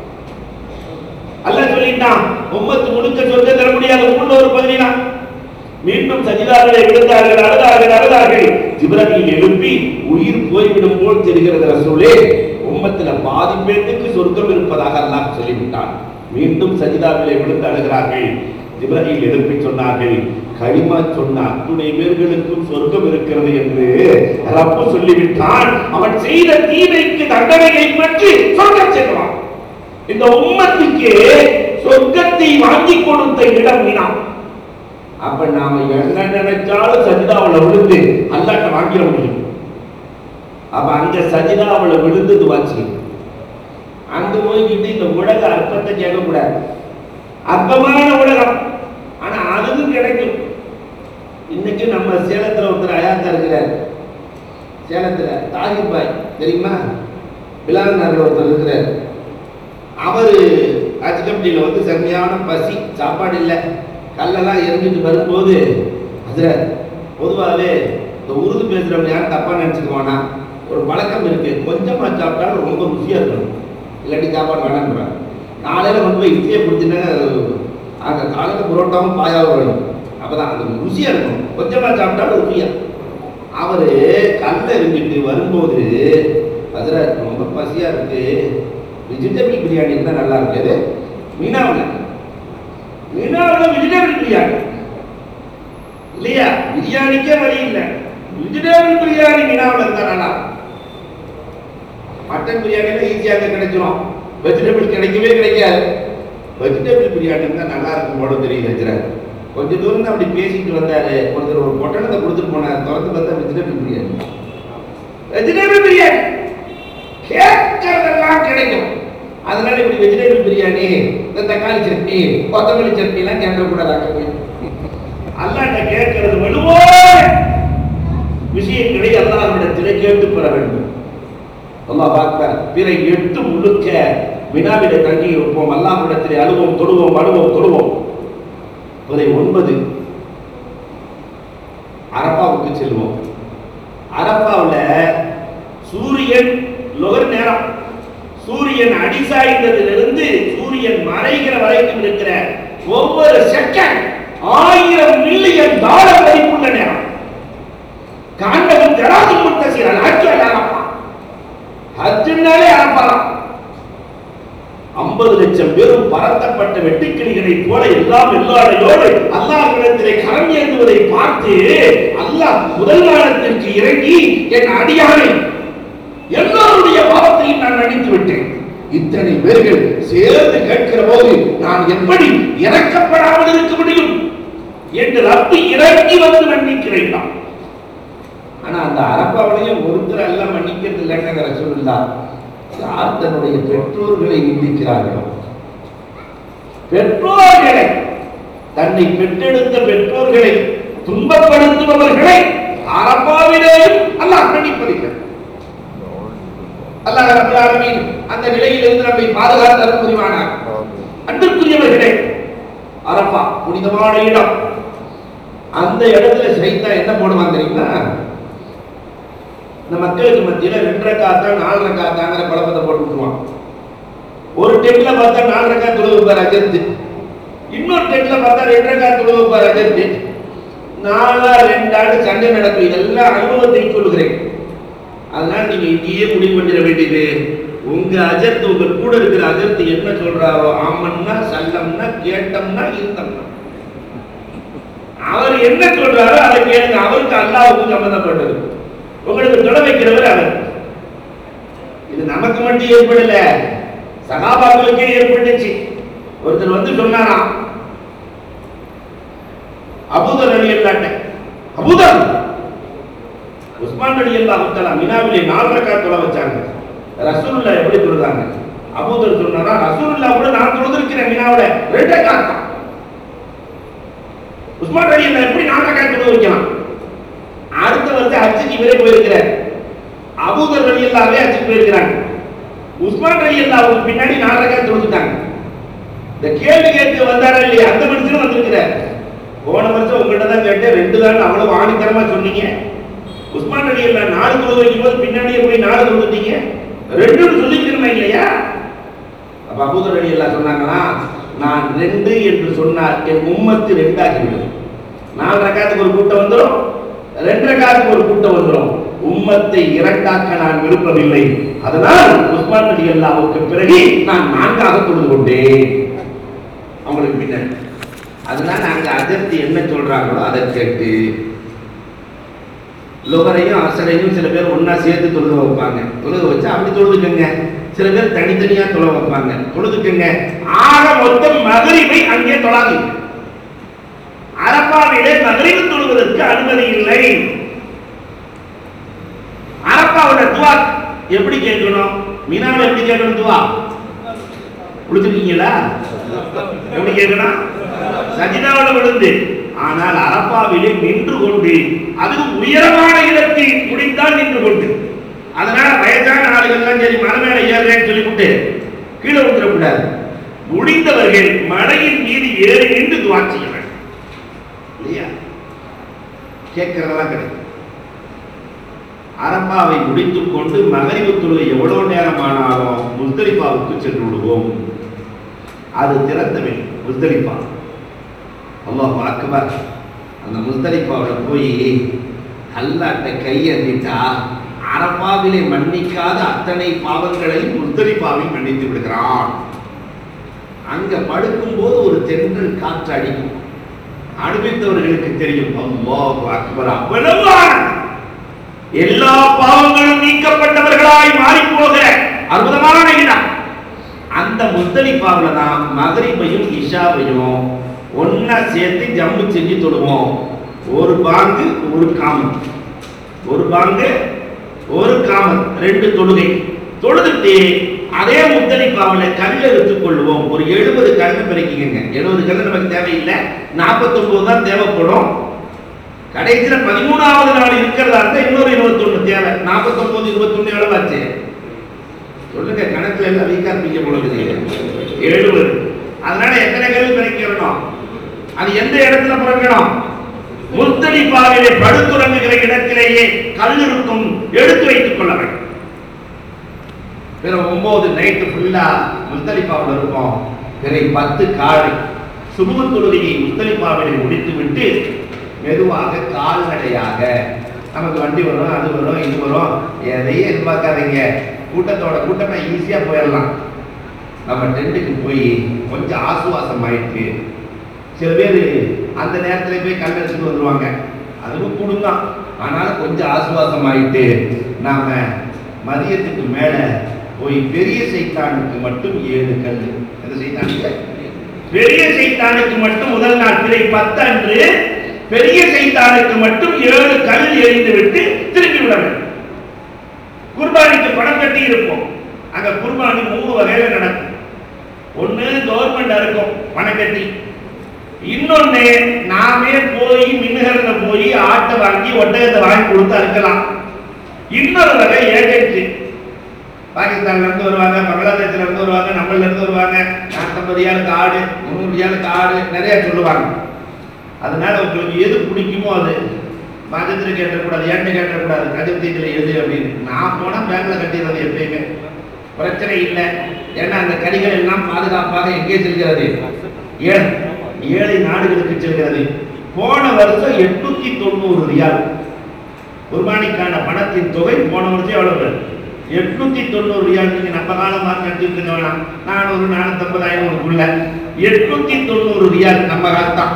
அல்லாஹ் சொல்லிட்டான் உம்மத்து முழுக்க சொர்க்கம் தர முடியாது உள்ள ஒரு பகுதி தான் மீண்டும் சஜிதார்களை விழுந்தார்கள் அழுதார்கள் அழுதார்கள் ஜிப்ரஹீல் எழுப்பி உயிர் போய்விடும் போல் தெரிகிறது ரசூலே உம்மத்துல பாதி பேருக்கு சொர்க்கம் இருப்பதாக அல்லாஹ் சொல்லிவிட்டான் மீண்டும் சஜிதாவிலே விழுந்து அழுகிறார்கள் ஜிப்ரஹீல் எழுப்பி சொன்னார்கள் களிமா சொன்ன அத்துணை பேர்களுக்கும் சொர்க்கம் இருக்கிறது என்று ரப்பு சொல்லிவிட்டான் அவன் செய்த தீமைக்கு தண்டனையை பற்றி சொர்க்கம் செல்வான் இந்த உம்மத்துக்கு சொர்க்கத்தை வாங்கி கொடுத்த இடம் வினா அப்ப நாம என்ன நினைச்சாலும் சஜிதாவுல விழுந்து அல்லாட்ட வாங்கிட முடியும் அப்ப அங்க சஜிதாவுல விழுந்து துவாச்சு அங்க போய்கிட்டு இந்த உலக அற்பத்தை கேட்கக்கூடாது அற்பமான உலகம் ஆனா அதுவும் கிடைக்கும் இன்னைக்கு நம்ம சேலத்துல ஒருத்தர் அயாத்தா இருக்கிறார் சேலத்துல தாகிர் பாய் தெரியுமா பிலால் நகர் ஒருத்தர் இருக்கிறார் அவரு ஹஜ் கமிட்டியில வந்து செம்மையான பசி சாப்பாடு இல்லை கல்லெல்லாம் எரிஞ்சிட்டு வரும்போது அதில் பொதுவாகவே இந்த உருது பேசுகிறவங்க யாரும் தப்பாக நினச்சிக்க வேணாம் ஒரு பழக்கம் இருக்கு கொஞ்சமாக சாப்பிட்டாலும் ரொம்ப ருசியாக இருக்கணும் இல்லாட்டி சாப்பாடு வேணான்றாங்க காலையில் கொண்டு போய் இட்லியை பிடிச்சிட்டாங்க அந்த காலையில் புரோட்டாவும் பாயாவும் வேணும் அப்போ தான் அது ருசியாக இருக்கும் கொஞ்சமாக சாப்பிட்டாலும் ருசியாக அவர் கல்லை எரிஞ்சிட்டு வரும்போது அதில் ரொம்ப பசியாக இருக்கு வெஜிடபிள் பிரியாணி இருந்தால் நல்லா இருக்குது மீனாவில் மீனாவில் வெஜிடபிள் பிரியாணி இல்லையா பிரியாணிக்கே வழி இல்லை வெஜிடபிள் பிரியாணி மீனாவில் இருந்தா நல்லா மட்டன் பிரியாணியில ஈஸியாக கிடைச்சிரும் வெஜிடபிள் கிடைக்கவே கிடைக்காது வெஜிடபிள் பிரியாணி இருந்தால் நல்லா இருக்கும் போல தெரியுது வச்சுறாரு கொஞ்ச தூரம் தான் அப்படி பேசிட்டு வந்தாரு ஒருத்தர் ஒரு பொட்டணத்தை கொடுத்துட்டு போனார் திறந்து பார்த்தா வெஜிடபிள் பிரியாணி வெஜிடபிள் பிரியாணி கேட்கறதெல்லாம் கிடைக்கும் அதனால இப்படி வெஜிடபிள் பிரியாணி இந்த தக்காளி சட்னி கொத்தமல்லி சட்னி எல்லாம் கேட்கக்கூடாது அங்க போய் அல்லாட்ட கேட்கறது வலுவோ விஷயங்களை அல்லாஹ்விடத்திலே கேட்டு பெற வேண்டும் அல்லாஹ் பார்ப்பார் பிற எட்டு முழுக்க வினாவிலே தங்கி இருப்போம் அல்லாஹ்விடத்திலே அழுவோம் தொடுவோம் அழுவோம் தொடுவோம் பிறை ஒன்பது அரப்பாவுக்கு செல்வோம் அரப்பாவுல சூரியன் லொகர் நேரம் சூரியன் அடிசாய்ந்ததிலிருந்து சூரியன் மறைகிற வரைக்கும் இருக்கிற ஒவ்வொரு செகண்ட் ஆயிரம் மில்லியன் டாலர் மதிப்புள்ள நேரம் காண்டகம் ஜராது முத்தசீரன் ஆட்சியால் அரப்பா ஹஜ்ஜுனாலே அரப்பாலாம் ஐம்பது லட்சம் பேரும் பரத்தப்பட்ட வெட்டுக்கிளிகளைப் போல எல்லாம் எல்லாரையோடு அல்லாஹ்விடத்திலே கரம் ஏந்துவதை பார்த்து அல்லாஹ் முதல் வாரத்திற்கு இறங்கி என் அடியானை எல்லோருடைய பாவத்தையும் நான் மன்னித்து விட்டேன் இத்தனை பேர்கள் சேர்ந்து கேட்கிற போது நான் எப்படி இறக்கப்படாமல் இருக்க முடியும் என்று ரப்பு இறங்கி வந்து மன்னிக்கிறேன் நான். ஆனா அந்த அரப்பாவிலையும் ஒருத்தர் எல்லாம் மன்னிக்கிறது இல்லைங்கிற சொல்லா யார் தன்னுடைய பெற்றோர்களை நிந்திக்கிறார்களோ பெற்றோர்களை தன்னை பெற்றெடுத்த பெற்றோர்களை துன்பப்படுத்துபவர்களை அரப்பாவிலேயும் அல்லாஹ் மன்னிப்பதில்லை அல்லாஹ் ரப்பல் ஆலமீன் அந்த நிலையில் இருந்து நம்மை பாதுகாத்து அருள் புரிவானார் அன்புக்குரியவர்களே அரப்பா புனிதமான இடம் அந்த இடத்துல சைத்தா என்ன போடுவான் தெரியுமா இந்த மக்களுக்கு மத்தியில ரெண்டரை காத்தா நாலரை காத்தாங்கிற குழப்பத்தை போட்டு விட்டுருவான் ஒரு டென்ட்ல பார்த்தா நாலரை காத்து தொழுவுப்பார் அஜர்த்து இன்னொரு டென்ட்ல பார்த்தா ரெண்டரை காத்து தொழுவுப்பார் அஜர்த்து நாலா ரெண்டாண்டு சண்டை நடக்கும் இதெல்லாம் அனுபவத்தை சொல்லுகிறேன் அதனால நீங்க இங்கேயே முடிவு பண்ணிட வேண்டியது உங்க அஜர்த்து உங்க கூட இருக்கிற அஜர்த்து என்ன சொல்றாரோ ஆமன்னா சல்லம்னா கேட்டம்னா இருந்தம்னா அவர் என்ன சொல்றாரோ அதை கேளுங்க அவருக்கு அல்லாவுக்கு சம்பந்தப்பட்டது உங்களுக்கு தொட வைக்கிறவர் அவர் இது நமக்கு மட்டும் ஏற்படல சகாபாக்களுக்கே ஏற்பட்டுச்சு ஒருத்தர் வந்து சொன்னாராம் அபூதர் அலி அல்லாட்ட அபூதர் உஸ்மான் அலி அல்லா முத்தலா மினாவிலே நாலு ரக்கா தொலை வச்சாங்க ரசூலுல்லா எப்படி தொழுதாங்க அபூதர் சொன்னாரா ரசூலுல்லா கூட நான் தொழுதிருக்கிறேன் மினாவுல ரெண்டே காட்டம் உஸ்மான் அலி என்ன எப்படி நாலரை காட்டு தொழுது வைக்கலாம் அடுத்த வருஷம் ஹஜ்ஜுக்கு இவரே போயிருக்கிறார் அபூதர் அலி எல்லாமே ஹஜ்ஜுக்கு போயிருக்கிறாங்க உஸ்மான் அலி அல்லாவுக்கு பின்னாடி நாலரை காட்டு தொழுதுட்டாங்க இந்த கேள்வி கேட்டு வந்தாரா இல்லையா அந்த மனுஷனும் வந்திருக்கிறார் போன வருஷம் உங்கள்கிட்ட தான் கேட்டேன் ரெண்டு தான் அவ்வளவு ஆணித்தரமா சொன்னீங்க உஸ்மான் அலி அல்லா நாலு தொழுது வைக்கும் போது பின்னாடியே போய் நாலு தொழுதுட்டீங்க ரெண்டுன்னு சொல்லிக்கணுமா இல்லையா அப்ப அபூதர் அலி அல்லா சொன்னாங்களா நான் ரெண்டு என்று சொன்னார் என் உம்மத்து ரெண்டாகிவிடும் நாலு ரக்காத்துக்கு ஒரு கூட்டம் வந்துடும் ரெண்டு ரக்காத்துக்கு ஒரு கூட்டம் வந்துடும் உம்மத்தை இரண்டாக்க நான் விருப்பமில்லை அதனால் உஸ்மான் அலி அல்லாவுக்கு பிறகு நான் நான்காக தொழுது கொண்டேன் அவங்களுக்கு பின்னாடி அதனால அங்க அதிர்த்தி என்ன சொல்றாங்களோ அதை கேட்டு லுகரையும் அசரையும் சில பேர் ஒண்ணா சேர்த்து தொழுக வைப்பாங்க தொழுக வச்சா அப்படி தொழுதுக்கங்க சில பேர் தனித்தனியா தொழ வைப்பாங்க தொழுதுக்கங்க ஆக மொத்தம் மகரிபை அங்கே தொழாதீங்க அரப்பாவிலே மகரிபு தொழுவதற்கு அனுமதி இல்லை அரப்பாவோட துவா எப்படி கேட்கணும் மீனாவில் எப்படி கேட்கணும் துவா குளிச்சிருக்கீங்களா எப்படி கேட்கணும் சஜிதாவில் விழுந்து ஆனால் அரப்பாவிலே நின்று கொண்டு அதுவும் உயரமான இடத்தில் முடிந்தால் நின்று கொண்டு அதனால வயசான ஆளுகள்லாம் சரி மலை மேல ஏறுறேன்னு சொல்லிவிட்டு கீழே விட்டுறக்கூடாது முடிந்தவர்கள் மலையின் மீது ஏறி நின்று துவா செய்ய வேண்டும் இல்லையா கேட்கறதெல்லாம் கிடைக்கும் அரப்பாவை முடித்துக் கொண்டு மகரிவு தொழுகை எவ்வளவு நேரமானாலும் முஸ்தலிஃபாவுக்கு சென்று விடுவோம் அது திறந்த வெளி முஸ்தலிஃபா அல்லாஹ் அக்பர் அந்த முஸ்தலிஃபாவில் போய் அல்லாட்ட கையேந்திட்டா அரப்பாவிலே மன்னிக்காத அத்தனை பாவங்களையும் முஸ்தலிஃபாவில் மன்னித்து விடுகிறான் அங்க படுக்கும்போது ஒரு தென்றல் காற்று அடிக்கும் அனுபவித்தவர்களுக்கு தெரியும் அல்லாஹ் அக்பர் அவ்வளவு ஆனந்தம். எல்லா பாவங்களும் நீக்கப்பட்டவர்களாய் மாறி போக அற்புதமான இடம் அந்த முஸ்தலிஃபாவில் தான் மகரிபையும் இஷாவையும் ஒண்ணா சேர்த்து ஜம்மு செஞ்சு தொடுவோம் ஒரு பாங்கு ஒரு காமன் ஒரு பாங்கு ஒரு காமன் ரெண்டு தொழுகை தொழுதுட்டு அதே முத்தலிப்பாவில் கல் எடுத்துக் கொள்வோம் ஒரு எழுபது கண்ணு பிறக்கிங்க எழுபது கண்ணு நமக்கு தேவையில்லை நாற்பத்தொன்பது தான் தேவைப்படும் கடைசியில் பதிமூணாவது நாள் இருக்கிறதா இருந்தா இன்னொரு இருபத்தொன்னு தேவை நாற்பத்தொன்பது இருபத்தொன்னு எவ்வளவாச்சு சொல்லுங்க கணக்குல எல்லாம் வீக்கா இருப்பீங்க பொழுது எழுபது அதனால எத்தனை கல்வி பிறக்கணும் அது எந்த இடத்துல பிறக்கணும் முஸ்தலிஃபாவிலே படுத்துறங்குகிற இடத்திலேயே கல் இருக்கும் எடுத்து வைத்துக் கொள்ள வேண்டும் பிற ஒன்பது நைட்டு ஃபுல்லா முஸ்தலிஃபாவில் இருப்போம் பிறை பத்து காலை சுபு தொழுகையை முஸ்தலிஃபாவிலே முடித்து விட்டு மெதுவாக கால்நடையாக நமக்கு வண்டி வரும் அது வரும் இது வரும் எதையும் எதிர்பார்க்காதீங்க கூட்டத்தோட கூட்டமா ஈஸியா போயிடலாம் நம்ம டென்ட்டுக்கு போய் கொஞ்சம் ஆசுவாசம் ஆயிட்டு சில பேர் அந்த நேரத்துல போய் கல் எடுத்துட்டு வந்துருவாங்க அதுவும் கூடுந்தான் ஆனாலும் கொஞ்சம் ஆசுவாசம் ஆயிட்டு நாம மதியத்துக்கு மேல போய் பெரிய சைத்தானுக்கு மட்டும் ஏழு கல் எந்த சைத்தானுக்கு பெரிய சைத்தானுக்கு மட்டும் முதல் நாள் பிறை பத்து அன்று பெரிய சைத்தானுக்கு மட்டும் ஏழு கல் எறிந்து விட்டு திரும்பி விட வேண்டும் குர்பானிக்கு பணம் கட்டி இருப்போம் அங்க குர்பானி மூணு வகையில நடக்கும் ஒண்ணு கவர்மெண்ட் இருக்கும் பணம் கட்டி இன்னொன்னு நாமே போய் மின்னுகரங்க போய் ஆட்டை வாங்கி ஒட்டகத்தை வாங்கி கொடுத்து அறுக்கலாம் இன்னொரு வகை ஏஜென்சி பாகிஸ்தான்ல இருந்து வருவாங்க பங்களாதேஷ்ல இருந்து வருவாங்க நம்மள இருந்து வருவாங்க நாற்பது ரியாலுக்கு ஆடு முந்நூறு ரியாலுக்கு ஆடு நிறைய சொல்லுவாங்க அதனால உங்களுக்கு எது பிடிக்குமோ அது மதத்தில் கேட்டக்கூடாது ஏன்ட்டு கேட்டக்கூடாது கஜத்தீட்டில் எது அப்படின்னு நான் போனால் பேங்க்ல கட்டிடுறது எப்பயுமே பிரச்சனை இல்லை ஏன்னா அந்த கறிகள் எல்லாம் பாதுகாப்பாக எங்கே செல்கிறது ஏன் ஏழை நாடுகளுக்கு செல்கிறது போன வருஷம் எட்நூத்தி தொண்ணூறு ரியால் குர்பானிக்கான பணத்தின் தொகை போன வருஷம் எவ்வளவு எட்நூத்தி தொண்ணூறு ரியால் நீங்க நம்ம காலமாக கட்டிட்டு இருக்க வேணாம் நானூறு நானூத்தி ஐநூறுக்குள்ள எட்நூத்தி தொண்ணூறு ரியால் நம்ம காலத்தான்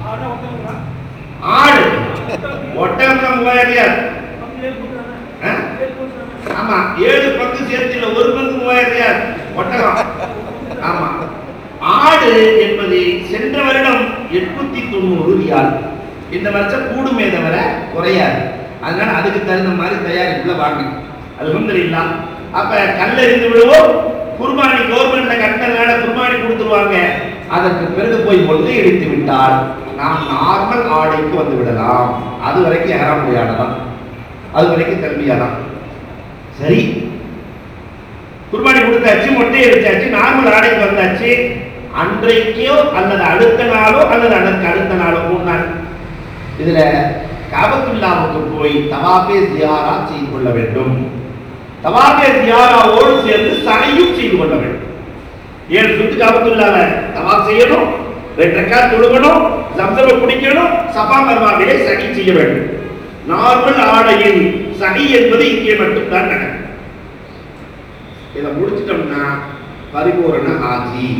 ஆடு ஒட்டகம் மூவாயிரம் ரியால் ஆ? ஆமா ஏழு பங்கு சேர்த்துல ஒரு பங்கு மூவாயிரம் ரியால் ஒட்டகம் ஆமா ஆடு என்பது சென்ற வருடம் எட்நூத்தி தொண்ணூறு ரியால் இந்த வருஷம் கூடுமே தவிர குறையாது அதனால அதுக்கு தகுந்த மாதிரி தயாரிப்புல வாங்க அல்ஹம்துலில்லாஹ் அப்ப கல்லெறிந்து விடுவோம் குர்பானி கவர்மெண்ட்ல கட்டினதுனால குர்பானி கொடுத்துருவாங்க அதற்கு பிறகு போய் கொள்ளை அடித்து விட்டால் நாம் நார்மல் ஆடைக்கு வந்து விடலாம் அது வரைக்கும் ஹராம் முடியாடலாம் அது வரைக்கும் கல்வியாதான் சரி குர்பானி கொடுத்தாச்சு மொட்டை அடிச்சாச்சு நார்மல் ஆடைக்கு வந்தாச்சு அன்றைக்கோ அல்லது அடுத்த நாளோ அல்லது அதற்கு அடுத்த நாளோ மூணு நாள் இதுல காபத்துல்லாவுக்கு போய் தவாபே ஜியாரா செய்து கொள்ள வேண்டும் தவாபே ஜியாராவோடு சேர்ந்து சனையும் செய்து கொள்ள வேண்டும் ஏழு சுத்து காபத்துல்லால தவா செய்யணும் ரெண்டு ரக்கா தொழுகணும் ஜம்சம குடிக்கணும் சபா மர்வாவிலே சனி செய்ய வேண்டும் நார்மல் ஆடையில் சனி என்பது இங்கே மட்டும்தான் நடக்கும் இதை முடிச்சிட்டோம்னா பரிபூரண ஆஜி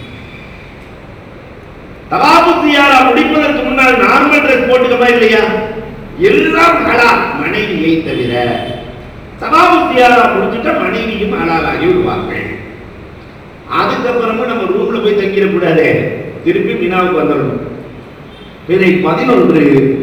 தவாபு தியாரா முடிப்பதற்கு முன்னால் நார்மல் ட்ரெஸ் போட்டுக்கமா இல்லையா எல்லாம் ஹலால் மனைவியை தவிர தவாபு தியாரா முடிச்சுட்டா மனைவியும் ஹலாலாகி விடுவார்கள் அதுக்கப்புறமும் நம்ம ரூம்ல போய் தங்கிடக்கூடாது திருப்பி மினாவுக்கு வந்துடணும் பிறை பதினொன்று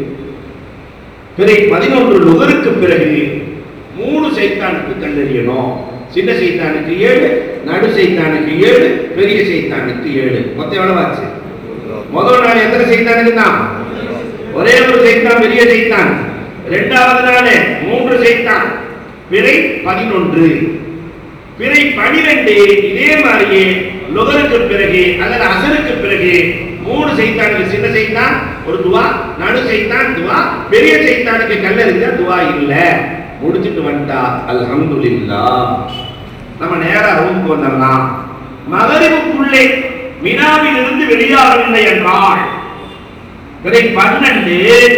பிறை பதினொன்று நுகருக்கு பிறகு மூணு சைத்தானுக்கு கண்டறியணும் சின்ன சைத்தானுக்கு ஏழு நடு சைத்தானுக்கு ஏழு பெரிய சைத்தானுக்கு ஏழு மொத்தம் எவ்வளவு ஆச்சு முதல் நாள் எத்தனை சைத்தானுக்கு தான் ஒரே ஒரு சைத்தான் பெரிய சைத்தான் இரண்டாவது நாள் மூன்று சைத்தான் பிறை பதினொன்று பிறை பனிரெண்டு இதே மாதிரியே லுகருக்கு பிறகு அல்லது அசருக்கு பிறகு மூணு சைத்தானுக்கு சின்ன சைத்தான் ஒரு துவா நடு சைத்தான் துவா பெரிய சைத்தானுக்கு கல்லறிஞ்சா துவா இல்ல முடிச்சிட்டு வந்துட்டா அல்ஹம்துலில்லாஹ் நம்ம நேரா ரூமுக்கு வந்துடலாம் மகரிவுக்குள்ளே மினாவில் இருந்து வெளியாகவில்லை என்றால் பிறை பன்னெண்டு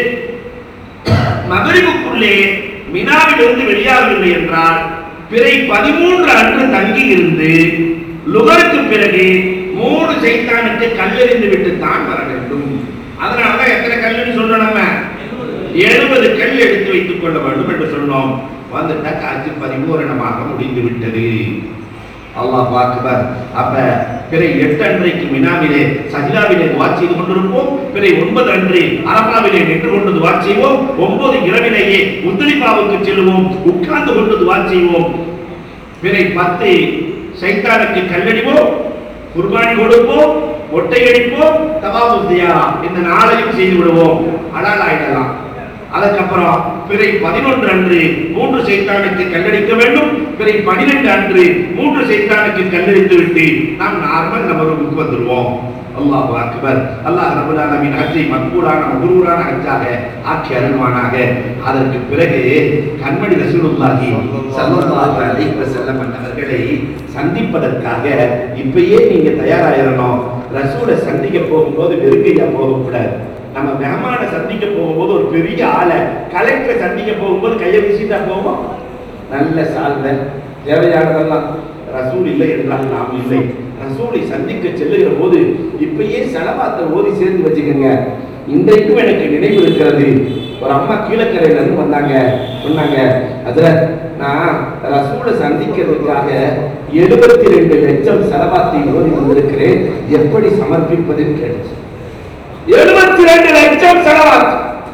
மகரிவுக்குள்ளே மினாவில் இருந்து வெளியாகவில்லை என்றால் பிறை பதிமூன்று அன்று தங்கி இருந்து லுகருக்கு பிறகு மூணு சைத்தானுக்கு கல்லெறிந்து விட்டு தான் வர வேண்டும் அதனாலதான் எத்தனை கல்லுன்னு சொல்றோம் நம்ம எழுபது கல் எடுத்து வைத்துக் கொள்ள வேண்டும் என்று சொன்னோம் வந்துட்டா காட்சி பரிபூரணமாக முடிந்து விட்டது அல்லாஹ் அக்பர் அப்ப பிறை எட்டு அன்றைக்கு மினாவிலே சஜிலாவிலே துவா செய்து கொண்டிருப்போம் பிறை ஒன்பது அன்று அரபாவிலே நின்று கொண்டு துவா செய்வோம் ஒன்பது இரவிலேயே உத்தரிப்பாவுக்கு செல்வோம் உட்கார்ந்து கொண்டு துவா செய்வோம் பிறை பத்து சைத்தானுக்கு கல்லடிவோம் குர்பானி கொடுப்போம் ஒட்டையடிப்போம் தவாபு தியாரா இந்த நாளையும் செய்து விடுவோம் அடால் ஆயிடலாம் அதுக்கப்புறம் பிறை பதினொன்று அன்று மூன்று சைத்தானுக்கு கல்லடிக்க வேண்டும் பிறை பனிரெண்டு அன்று மூன்று சைத்தானுக்கு கல்லடித்து விட்டு நாம் நார்மல் நம்ம ரூமுக்கு வந்துருவோம் அல்லாஹ் அக்பர் அல்லாஹ் ரபுல் ஆலமீன் ஹஜ்ஜை மக்பூலான மகுரூரான ஹஜ்ஜாக ஆக்கி அருள்வானாக அதற்கு பிறகு கண்மணி ரசூலுல்லாஹி ஸல்லல்லாஹு அலைஹி வஸல்லம் அவர்களை சந்திப்பதற்காக இப்பயே நீங்க தயாராயிரணும் ரசூலை சந்திக்க போகும்போது வெறுங்கையா போகக்கூடாது நம்ம மெஹமான சந்திக்க போகும்போது ஒரு பெரிய ஆளை கலெக்டரை சந்திக்க போகும்போது கையை வீசிட்டா போவோம் நல்ல சால்வை தேவையானதெல்லாம் ரசூல் இல்லை என்றால் நாம் இல்லை ரசூலை சந்திக்க செல்லுகிற போது இப்பயே செலவாத்தை ஓதி சேர்த்து வச்சுக்கோங்க இன்றைக்கும் எனக்கு நினைவு இருக்கிறது ஒரு அம்மா கீழக்கரையில இருந்து வந்தாங்க சொன்னாங்க அதுல நான் ரசூலை சந்திக்கிறதுக்காக எழுபத்தி ரெண்டு லட்சம் செலவாத்தை ஓதி வந்திருக்கிறேன் எப்படி சமர்ப்பிப்பதுன்னு கேட்டுச்சு எழுபத்தி ரெண்டு லட்சம் செலவாச்சு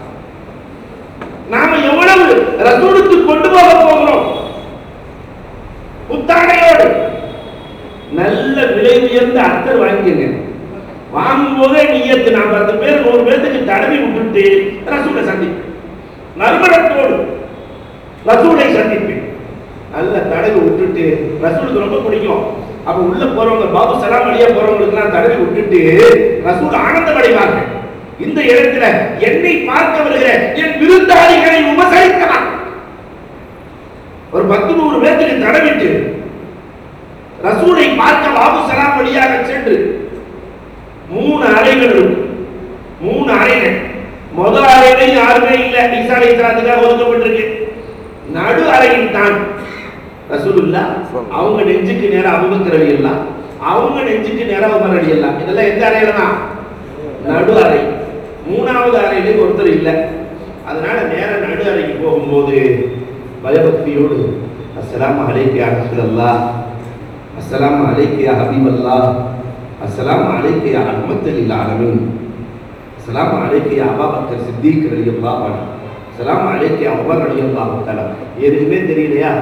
நாம எவ்வளவு ரசூலுக்கு கொண்டு போக போகிறோம் புத்தாடையோடு நல்ல விலை உயர்ந்த அத்தர் வாங்கிக்கங்க வாங்கும் போதே நீயத்து நான் பத்து பேர் நூறு பேர்த்துக்கு தடவி விட்டுட்டு ரசூலை சந்திப்பேன் நறுமணத்தோடு ரசூலை சந்திப்பேன் நல்ல தடவி விட்டுட்டு ரசூலுக்கு ரொம்ப பிடிக்கும் அப்ப உள்ள போறவங்க பாபு சலாம் வழியா போறவங்களுக்கு தடவி விட்டுட்டு ரசூல் ஆனந்தம் அடைவார்கள் இந்த இடத்துல என்னை பார்க்க வருகிற என் விருந்தாளிகளை உபசரிக்கலாம் ஒரு பத்து நூறு பேருக்கு தடவிட்டு ரசூலை பார்க்க பாபு சலாம் வழியாக சென்று மூணு அறைகள் இருக்கும் மூணு அறைகள் முதல் அறையில யாருமே இல்ல ஈசா அலைஹிஸ்ஸலாத்துக்காக ஒதுக்கப்பட்டிருக்கு நடு அறையில் தான் ரசூலுல்லா அவங்க நெஞ்சுக்கு நேரா அபூபக்கர் ரலியல்லாஹ் அவங்க நெஞ்சுக்கு நேரா உமர் ரலியல்லாஹ் இதெல்லாம் எந்த அறையில தான் நடு அறை மூணாவது அறையிலே ஒருத்தர் இல்லை அதனால நேரா நடு அறைக்கு போகும்போது பயபக்தியோடு அஸ்ஸலாமு அலைக்கு யா ரசூலல்லாஹ் அஸ்ஸலாமு அலைக்கு யா ஹபீபல்லாஹ் அஸ்ஸலாமு அலைக்கு யா ரஹ்மத்துல் ஆலமீன் அஸ்ஸலாமு அலைக்கு யா அபூபக்கர் சித்திக் ரலியல்லாஹு அன்ஹு அஸ்ஸலாமு அலைக்கு யா உமர் ரலியல்லாஹு தஆலா எதுவுமே தெரியலையா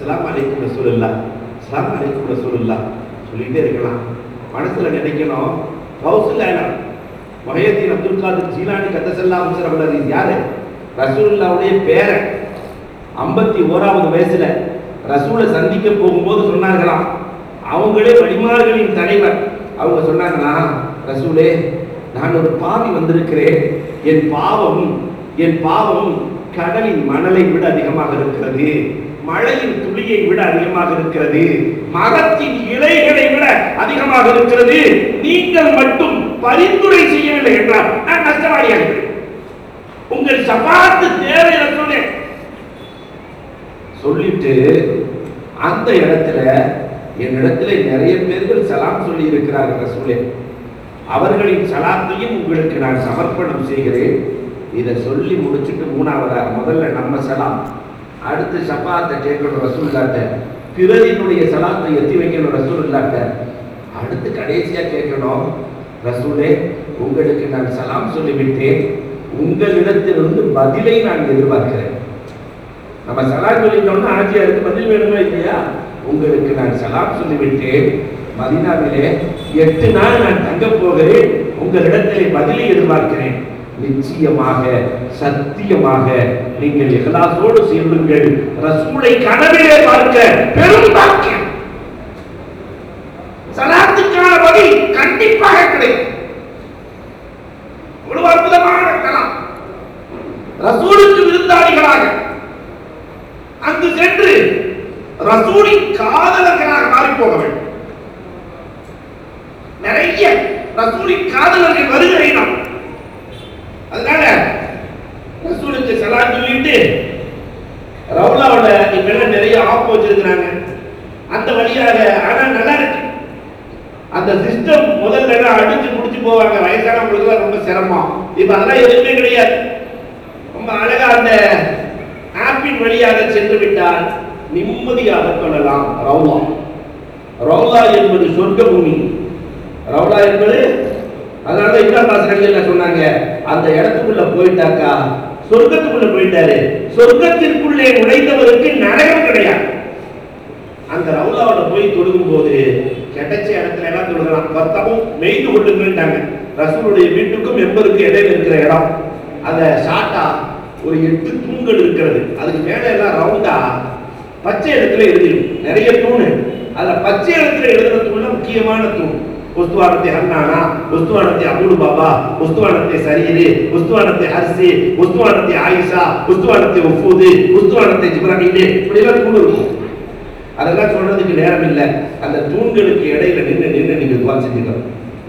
அஸ்ஸலாமு அலைக்கும் ரசூலுல்லா அஸ்ஸலாமு அலைக்கும் ரசூலுல்லா சொல்லிட்டே இருக்கலாம் மனசுல நினைக்கணும் கௌசல்யா மொஹியத்தீன் அப்துல் காதர் ஜீலானி கத்தசல்லா அவசரம் யாரு ரசூலுல்லாவுடைய பேரன் ஐம்பத்தி ஓராவது வயசுல ரசூலை சந்திக்க போகும்போது சொன்னார்களாம் அவங்களே வழிமார்களின் தலைவர் அவங்க சொன்னாங்களா ரசூலே நான் ஒரு பாவி வந்திருக்கிறேன் என் பாவம் என் பாவம் கடலின் மணலை விட அதிகமாக இருக்கிறது மழையின் துளியை விட அதிகமாக இருக்கிறது மரத்தின் இலைகளை விட அதிகமாக இருக்கிறது நீங்கள் மட்டும் பரிந்துரை செய்யவில்லை என்றால் நான் நஷ்டவாளியாகிறேன் உங்கள் சபாத்து தேவை சொன்னேன் சொல்லிட்டு அந்த இடத்துல என்னிடத்துல நிறைய பேர்கள் சலாம் சொல்லி இருக்கிறார்கள் ரசூலே அவர்களின் சலாத்தையும் உங்களுக்கு நான் சமர்ப்பணம் செய்கிறேன் இதை சொல்லி முடிச்சுட்டு மூணாவதா முதல்ல நம்ம சலாம் அடுத்து ஷபாத்தை கேட்கணும் ரசூல்லாட்ட பிறரினுடைய சலாத்தை எத்தி வைக்கணும் ரசூல்லாட்ட அடுத்து கடைசியா கேட்கணும் ரசூலே உங்களுக்கு நான் சலாம் சொல்லிவிட்டேன் உங்களிடத்திலிருந்து பதிலை நான் எதிர்பார்க்கிறேன் நம்ம சலாம் சொல்லிட்டோம்னா ஆட்சியாருக்கு பதில் வேணுமா இல்லையா உங்களுக்கு நான் சலாம் சொல்லிவிட்டேன் மதினாவிலே எட்டு நாள் நான் தங்க போகிறேன் உங்களிடத்திலே பதிலை எதிர்பார்க்கிறேன் நிச்சயமாக சத்தியமாக நீங்கள் இகலாசோடு செல்லுங்கள் ரசூலை கனவிலே பார்க்க பெரும் பாக்கியம் சலாத்துக்கான பதில் கண்டிப்பாக கிடைக்கும் இவ்வளவு அற்புதமான கலாம் ரசூலுக்கு விருந்தாளிகளாக அங்கு சென்று ரசூலின் காதலர்களாக மாறி போக வேண்டும் நிறைய ரசூலின் காதலர்கள் வருகிற இடம் அதனால ரசூலுக்கு சலாம் சொல்லிட்டு ரவுலாவோட இப்பெல்லாம் நிறைய ஆப் வச்சிருக்கிறாங்க அந்த வழியாக ஆனா நல்லா இருக்கு அந்த சிஸ்டம் முதல்ல எல்லாம் அடிச்சு முடிச்சு போவாங்க வயசானவங்களுக்கு ரொம்ப சிரமம் இப்ப அதெல்லாம் எதுவுமே கிடையாது ரொம்ப அழகா அந்த ஆப்பின் வழியாக சென்று விட்டால் நிம்மதியாக கொள்ளலாம் ரவுலா ரவுலா என்பது சொர்க்க பூமி ரவுலா என்பது அதனால இப்ராஹிம் ஆசிரியர்கள் சொன்னாங்க அந்த இடத்துக்குள்ள போயிட்டாக்கா சொர்க்கத்துக்குள்ள போயிட்டாரு சொர்க்கத்திற்குள்ளே நுழைந்தவருக்கு நரகம் கிடையாது அந்த ரவுலாவோட போய் தொழுகும் போது கிடைச்ச இடத்துல எல்லாம் தொழுகலாம் பத்தமும் மெய்து கொள்ளுங்கன்றாங்க ரசூலுடைய வீட்டுக்கும் எண்பதுக்கு இடையில இருக்கிற இடம் அந்த ஷார்ட்டா ஒரு எட்டு தூண்கள் இருக்கிறது அதுக்கு மேல எல்லாம் ரவுண்டா பச்சை இடத்துல எழுதிடும் நிறைய தூணு அதுல பச்சை இடத்துல எழுதுற தூண்ல முக்கியமான தூண் உஸ்துவானத்தை ஹன்னானா உஸ்துவானத்தை அபுல் பாபா உஸ்துவானத்தை சரீரு உஸ்துவானத்தை ஹர்சி உஸ்துவானத்தை ஆயிஷா உஸ்துவானத்தை ஒஃபூது உஸ்துவானத்தை ஜிப்ராஹிம் இப்படி எல்லாம் தூண் இருக்கும் அதெல்லாம் சொல்றதுக்கு நேரம் இல்லை அந்த தூண்களுக்கு இடையில நின்று நின்று நீங்க துவா செஞ்சுக்கணும்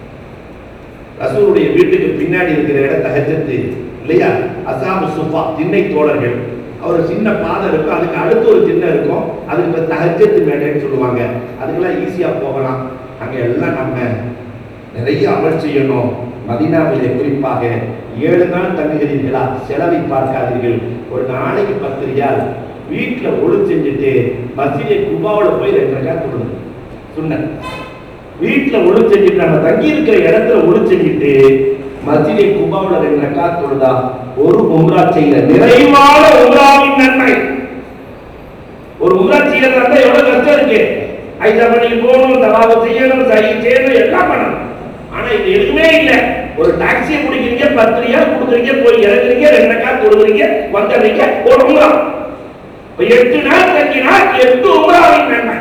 ரசூலுடைய வீட்டுக்கு பின்னாடி இருக்கிற இடம் தகஜத்து இல்லையா அசாபு சுஃபா திண்ணை தோழர்கள் அவர் சின்ன பாதை இருக்கும் அதுக்கு அடுத்து ஒரு திண்ணை இருக்கும் அதுக்கு பேர் தகஜத்து மேடைன்னு சொல்லுவாங்க அதுக்கெல்லாம் ஈஸியா போகலாம் அங்க எல்லாம் நம்ம நிறைய அமல் செய்யணும் மதினாவிலே குறிப்பாக ஏழு நாள் தங்குகிறீர்களா செலவை பார்க்காதீர்கள் ஒரு நாளைக்கு பத்து ரியால் வீட்டுல ஒழு செஞ்சுட்டு மஸ்ஜிதே குபாவோட போய் ரெண்டு ரகா தொழுது சொன்ன வீட்டுல ஒழு செஞ்சுட்டு நம்ம தங்கி இருக்கிற இடத்துல ஒழு செஞ்சுட்டு மஸ்ஜிதே குபாவோட ரெண்டு ரகா தொழுதா ஒரு உம்ரா செய்யற நிறைவான உம்ராவின் நன்மை ஒரு உம்ரா செய்யறதா இருந்தா எவ்வளவு கஷ்டம் இருக்கு ஐசா பண்ணி போகணும் தவாவை செய்யணும் சரி செய்யணும் எல்லாம் பண்ணணும் ஆனா இது எதுவுமே இல்ல ஒரு டாக்ஸியை பிடிக்கிறீங்க பத்து ரூபாய் கொடுக்குறீங்க போய் இறங்குறீங்க ரெண்டு ரக்கா கொடுக்குறீங்க வந்துடுறீங்க ஒரு உம்ரா இப்ப எட்டு நாள் தங்கினால் எட்டு உம்ராவின் நன்மை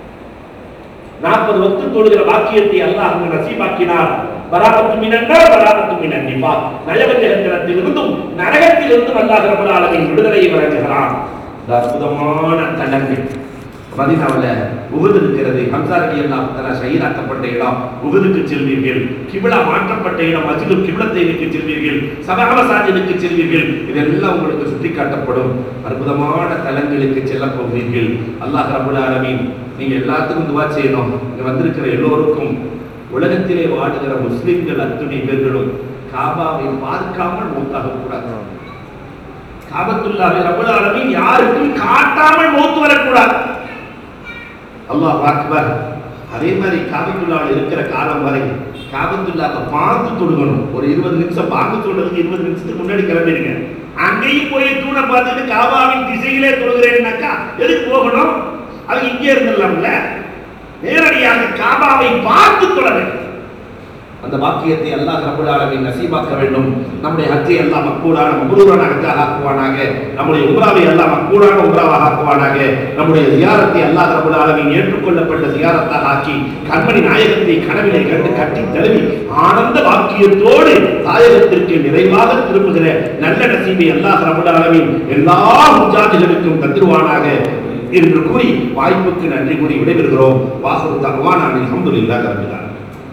நாற்பது வக்து தொழுகிற வாக்கியத்தை அல்லாஹ் அங்கு நசீபாக்கினார் பராபத்து மினன்னா பராபத்து மினன் நிபா நயவஞ்சகத்திலிருந்தும் நரகத்திலிருந்தும் அல்லாஹ் ரப்பல் ஆலமீன் விடுதலையை வழங்குகிறான் இந்த அற்புதமான தலங்கள் மதினாவில் உகுது இருக்கிறது ஹம்சா ரலி அல்லாஹ் தலா ஷஹீதாக்கப்பட்ட இடம் உகுதுக்கு செல்வீர்கள் கிபிலா மாற்றப்பட்ட இடம் மஸ்ஜிது கிபிலத்தைனுக்கு செல்வீர்கள் சபாவ சாஜினுக்கு செல்வீர்கள் இதெல்லாம் உங்களுக்கு சுட்டி காட்டப்படும் அற்புதமான தலங்களுக்கு செல்ல போகிறீர்கள் அல்லாஹ் ரபுல் ஆலமீன் நீங்க எல்லாத்துக்கும் துவா செய்யணும் இங்க வந்திருக்கிற எல்லோருக்கும் உலகத்திலே வாழுகிற முஸ்லிம்கள் அத்துணை பேர்களும் காபாவை பார்க்காமல் மூத்தாக கூடாது காபத்துல்லாவை ரபுல் ஆலமீன் யாருக்கும் காட்டாமல் மூத்து வரக்கூடாது அல்லாஹ் அக்பர் அதே மாதிரி காபத்துல்லாவில் இருக்கிற காலம் வரை காபத்துல்லாவை பார்த்து தொழுகணும் ஒரு இருபது நிமிஷம் பார்த்து சொல்றதுக்கு இருபது நிமிஷத்துக்கு முன்னாடி கிளம்பிடுங்க அங்கேயும் போய் தூணை பார்த்துட்டு காபாவின் திசையிலே தொழுகிறேன்னாக்கா எதுக்கு போகணும் அது இங்கே இருந்துடலாம்ல நேரடியாக காபாவை பார்த்து தொழ வேண்டும் அந்த பாக்கியத்தை அல்லாஹ் ரப்பல் ஆலமீன் நசீபாக்க வேண்டும் நம்முடைய ஹஜ்ஜை எல்லாம் மக்கூடான மபரூரான ஹஜ்ஜாக ஆக்குவானாக நம்முடைய உம்ராவை எல்லாம் மக்கூடான உம்ராவாக ஆக்குவானாக நம்முடைய ஜியாரத்தை அல்லாஹ் ரப்பல் ஆலமீன் ஏற்றுக்கொள்ளப்பட்ட ஜியாரத்தாக ஆக்கி கண்மணி நாயகத்தை கனவிலே கண்டு கட்டி தழுவி ஆனந்த பாக்கியத்தோடு தாயகத்திற்கு நிறைவாக திரும்புகிற நல்ல நசீபை அல்லாஹ் ரப்பல் ஆலமீன் எல்லா முஜாதிகளுக்கும் தந்துருவானாக என்று கூறி வாய்ப்புக்கு நன்றி கூறி விடைபெறுகிறோம் வாசல் தகவான் அல்ஹம்துலில்லாஹ் ரப்பில் ஆலமீன்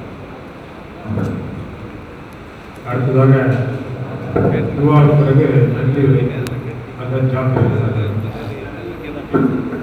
அடுத்ததாக துவாவுக்கு பிறகு நன்றி அதை ஜாப்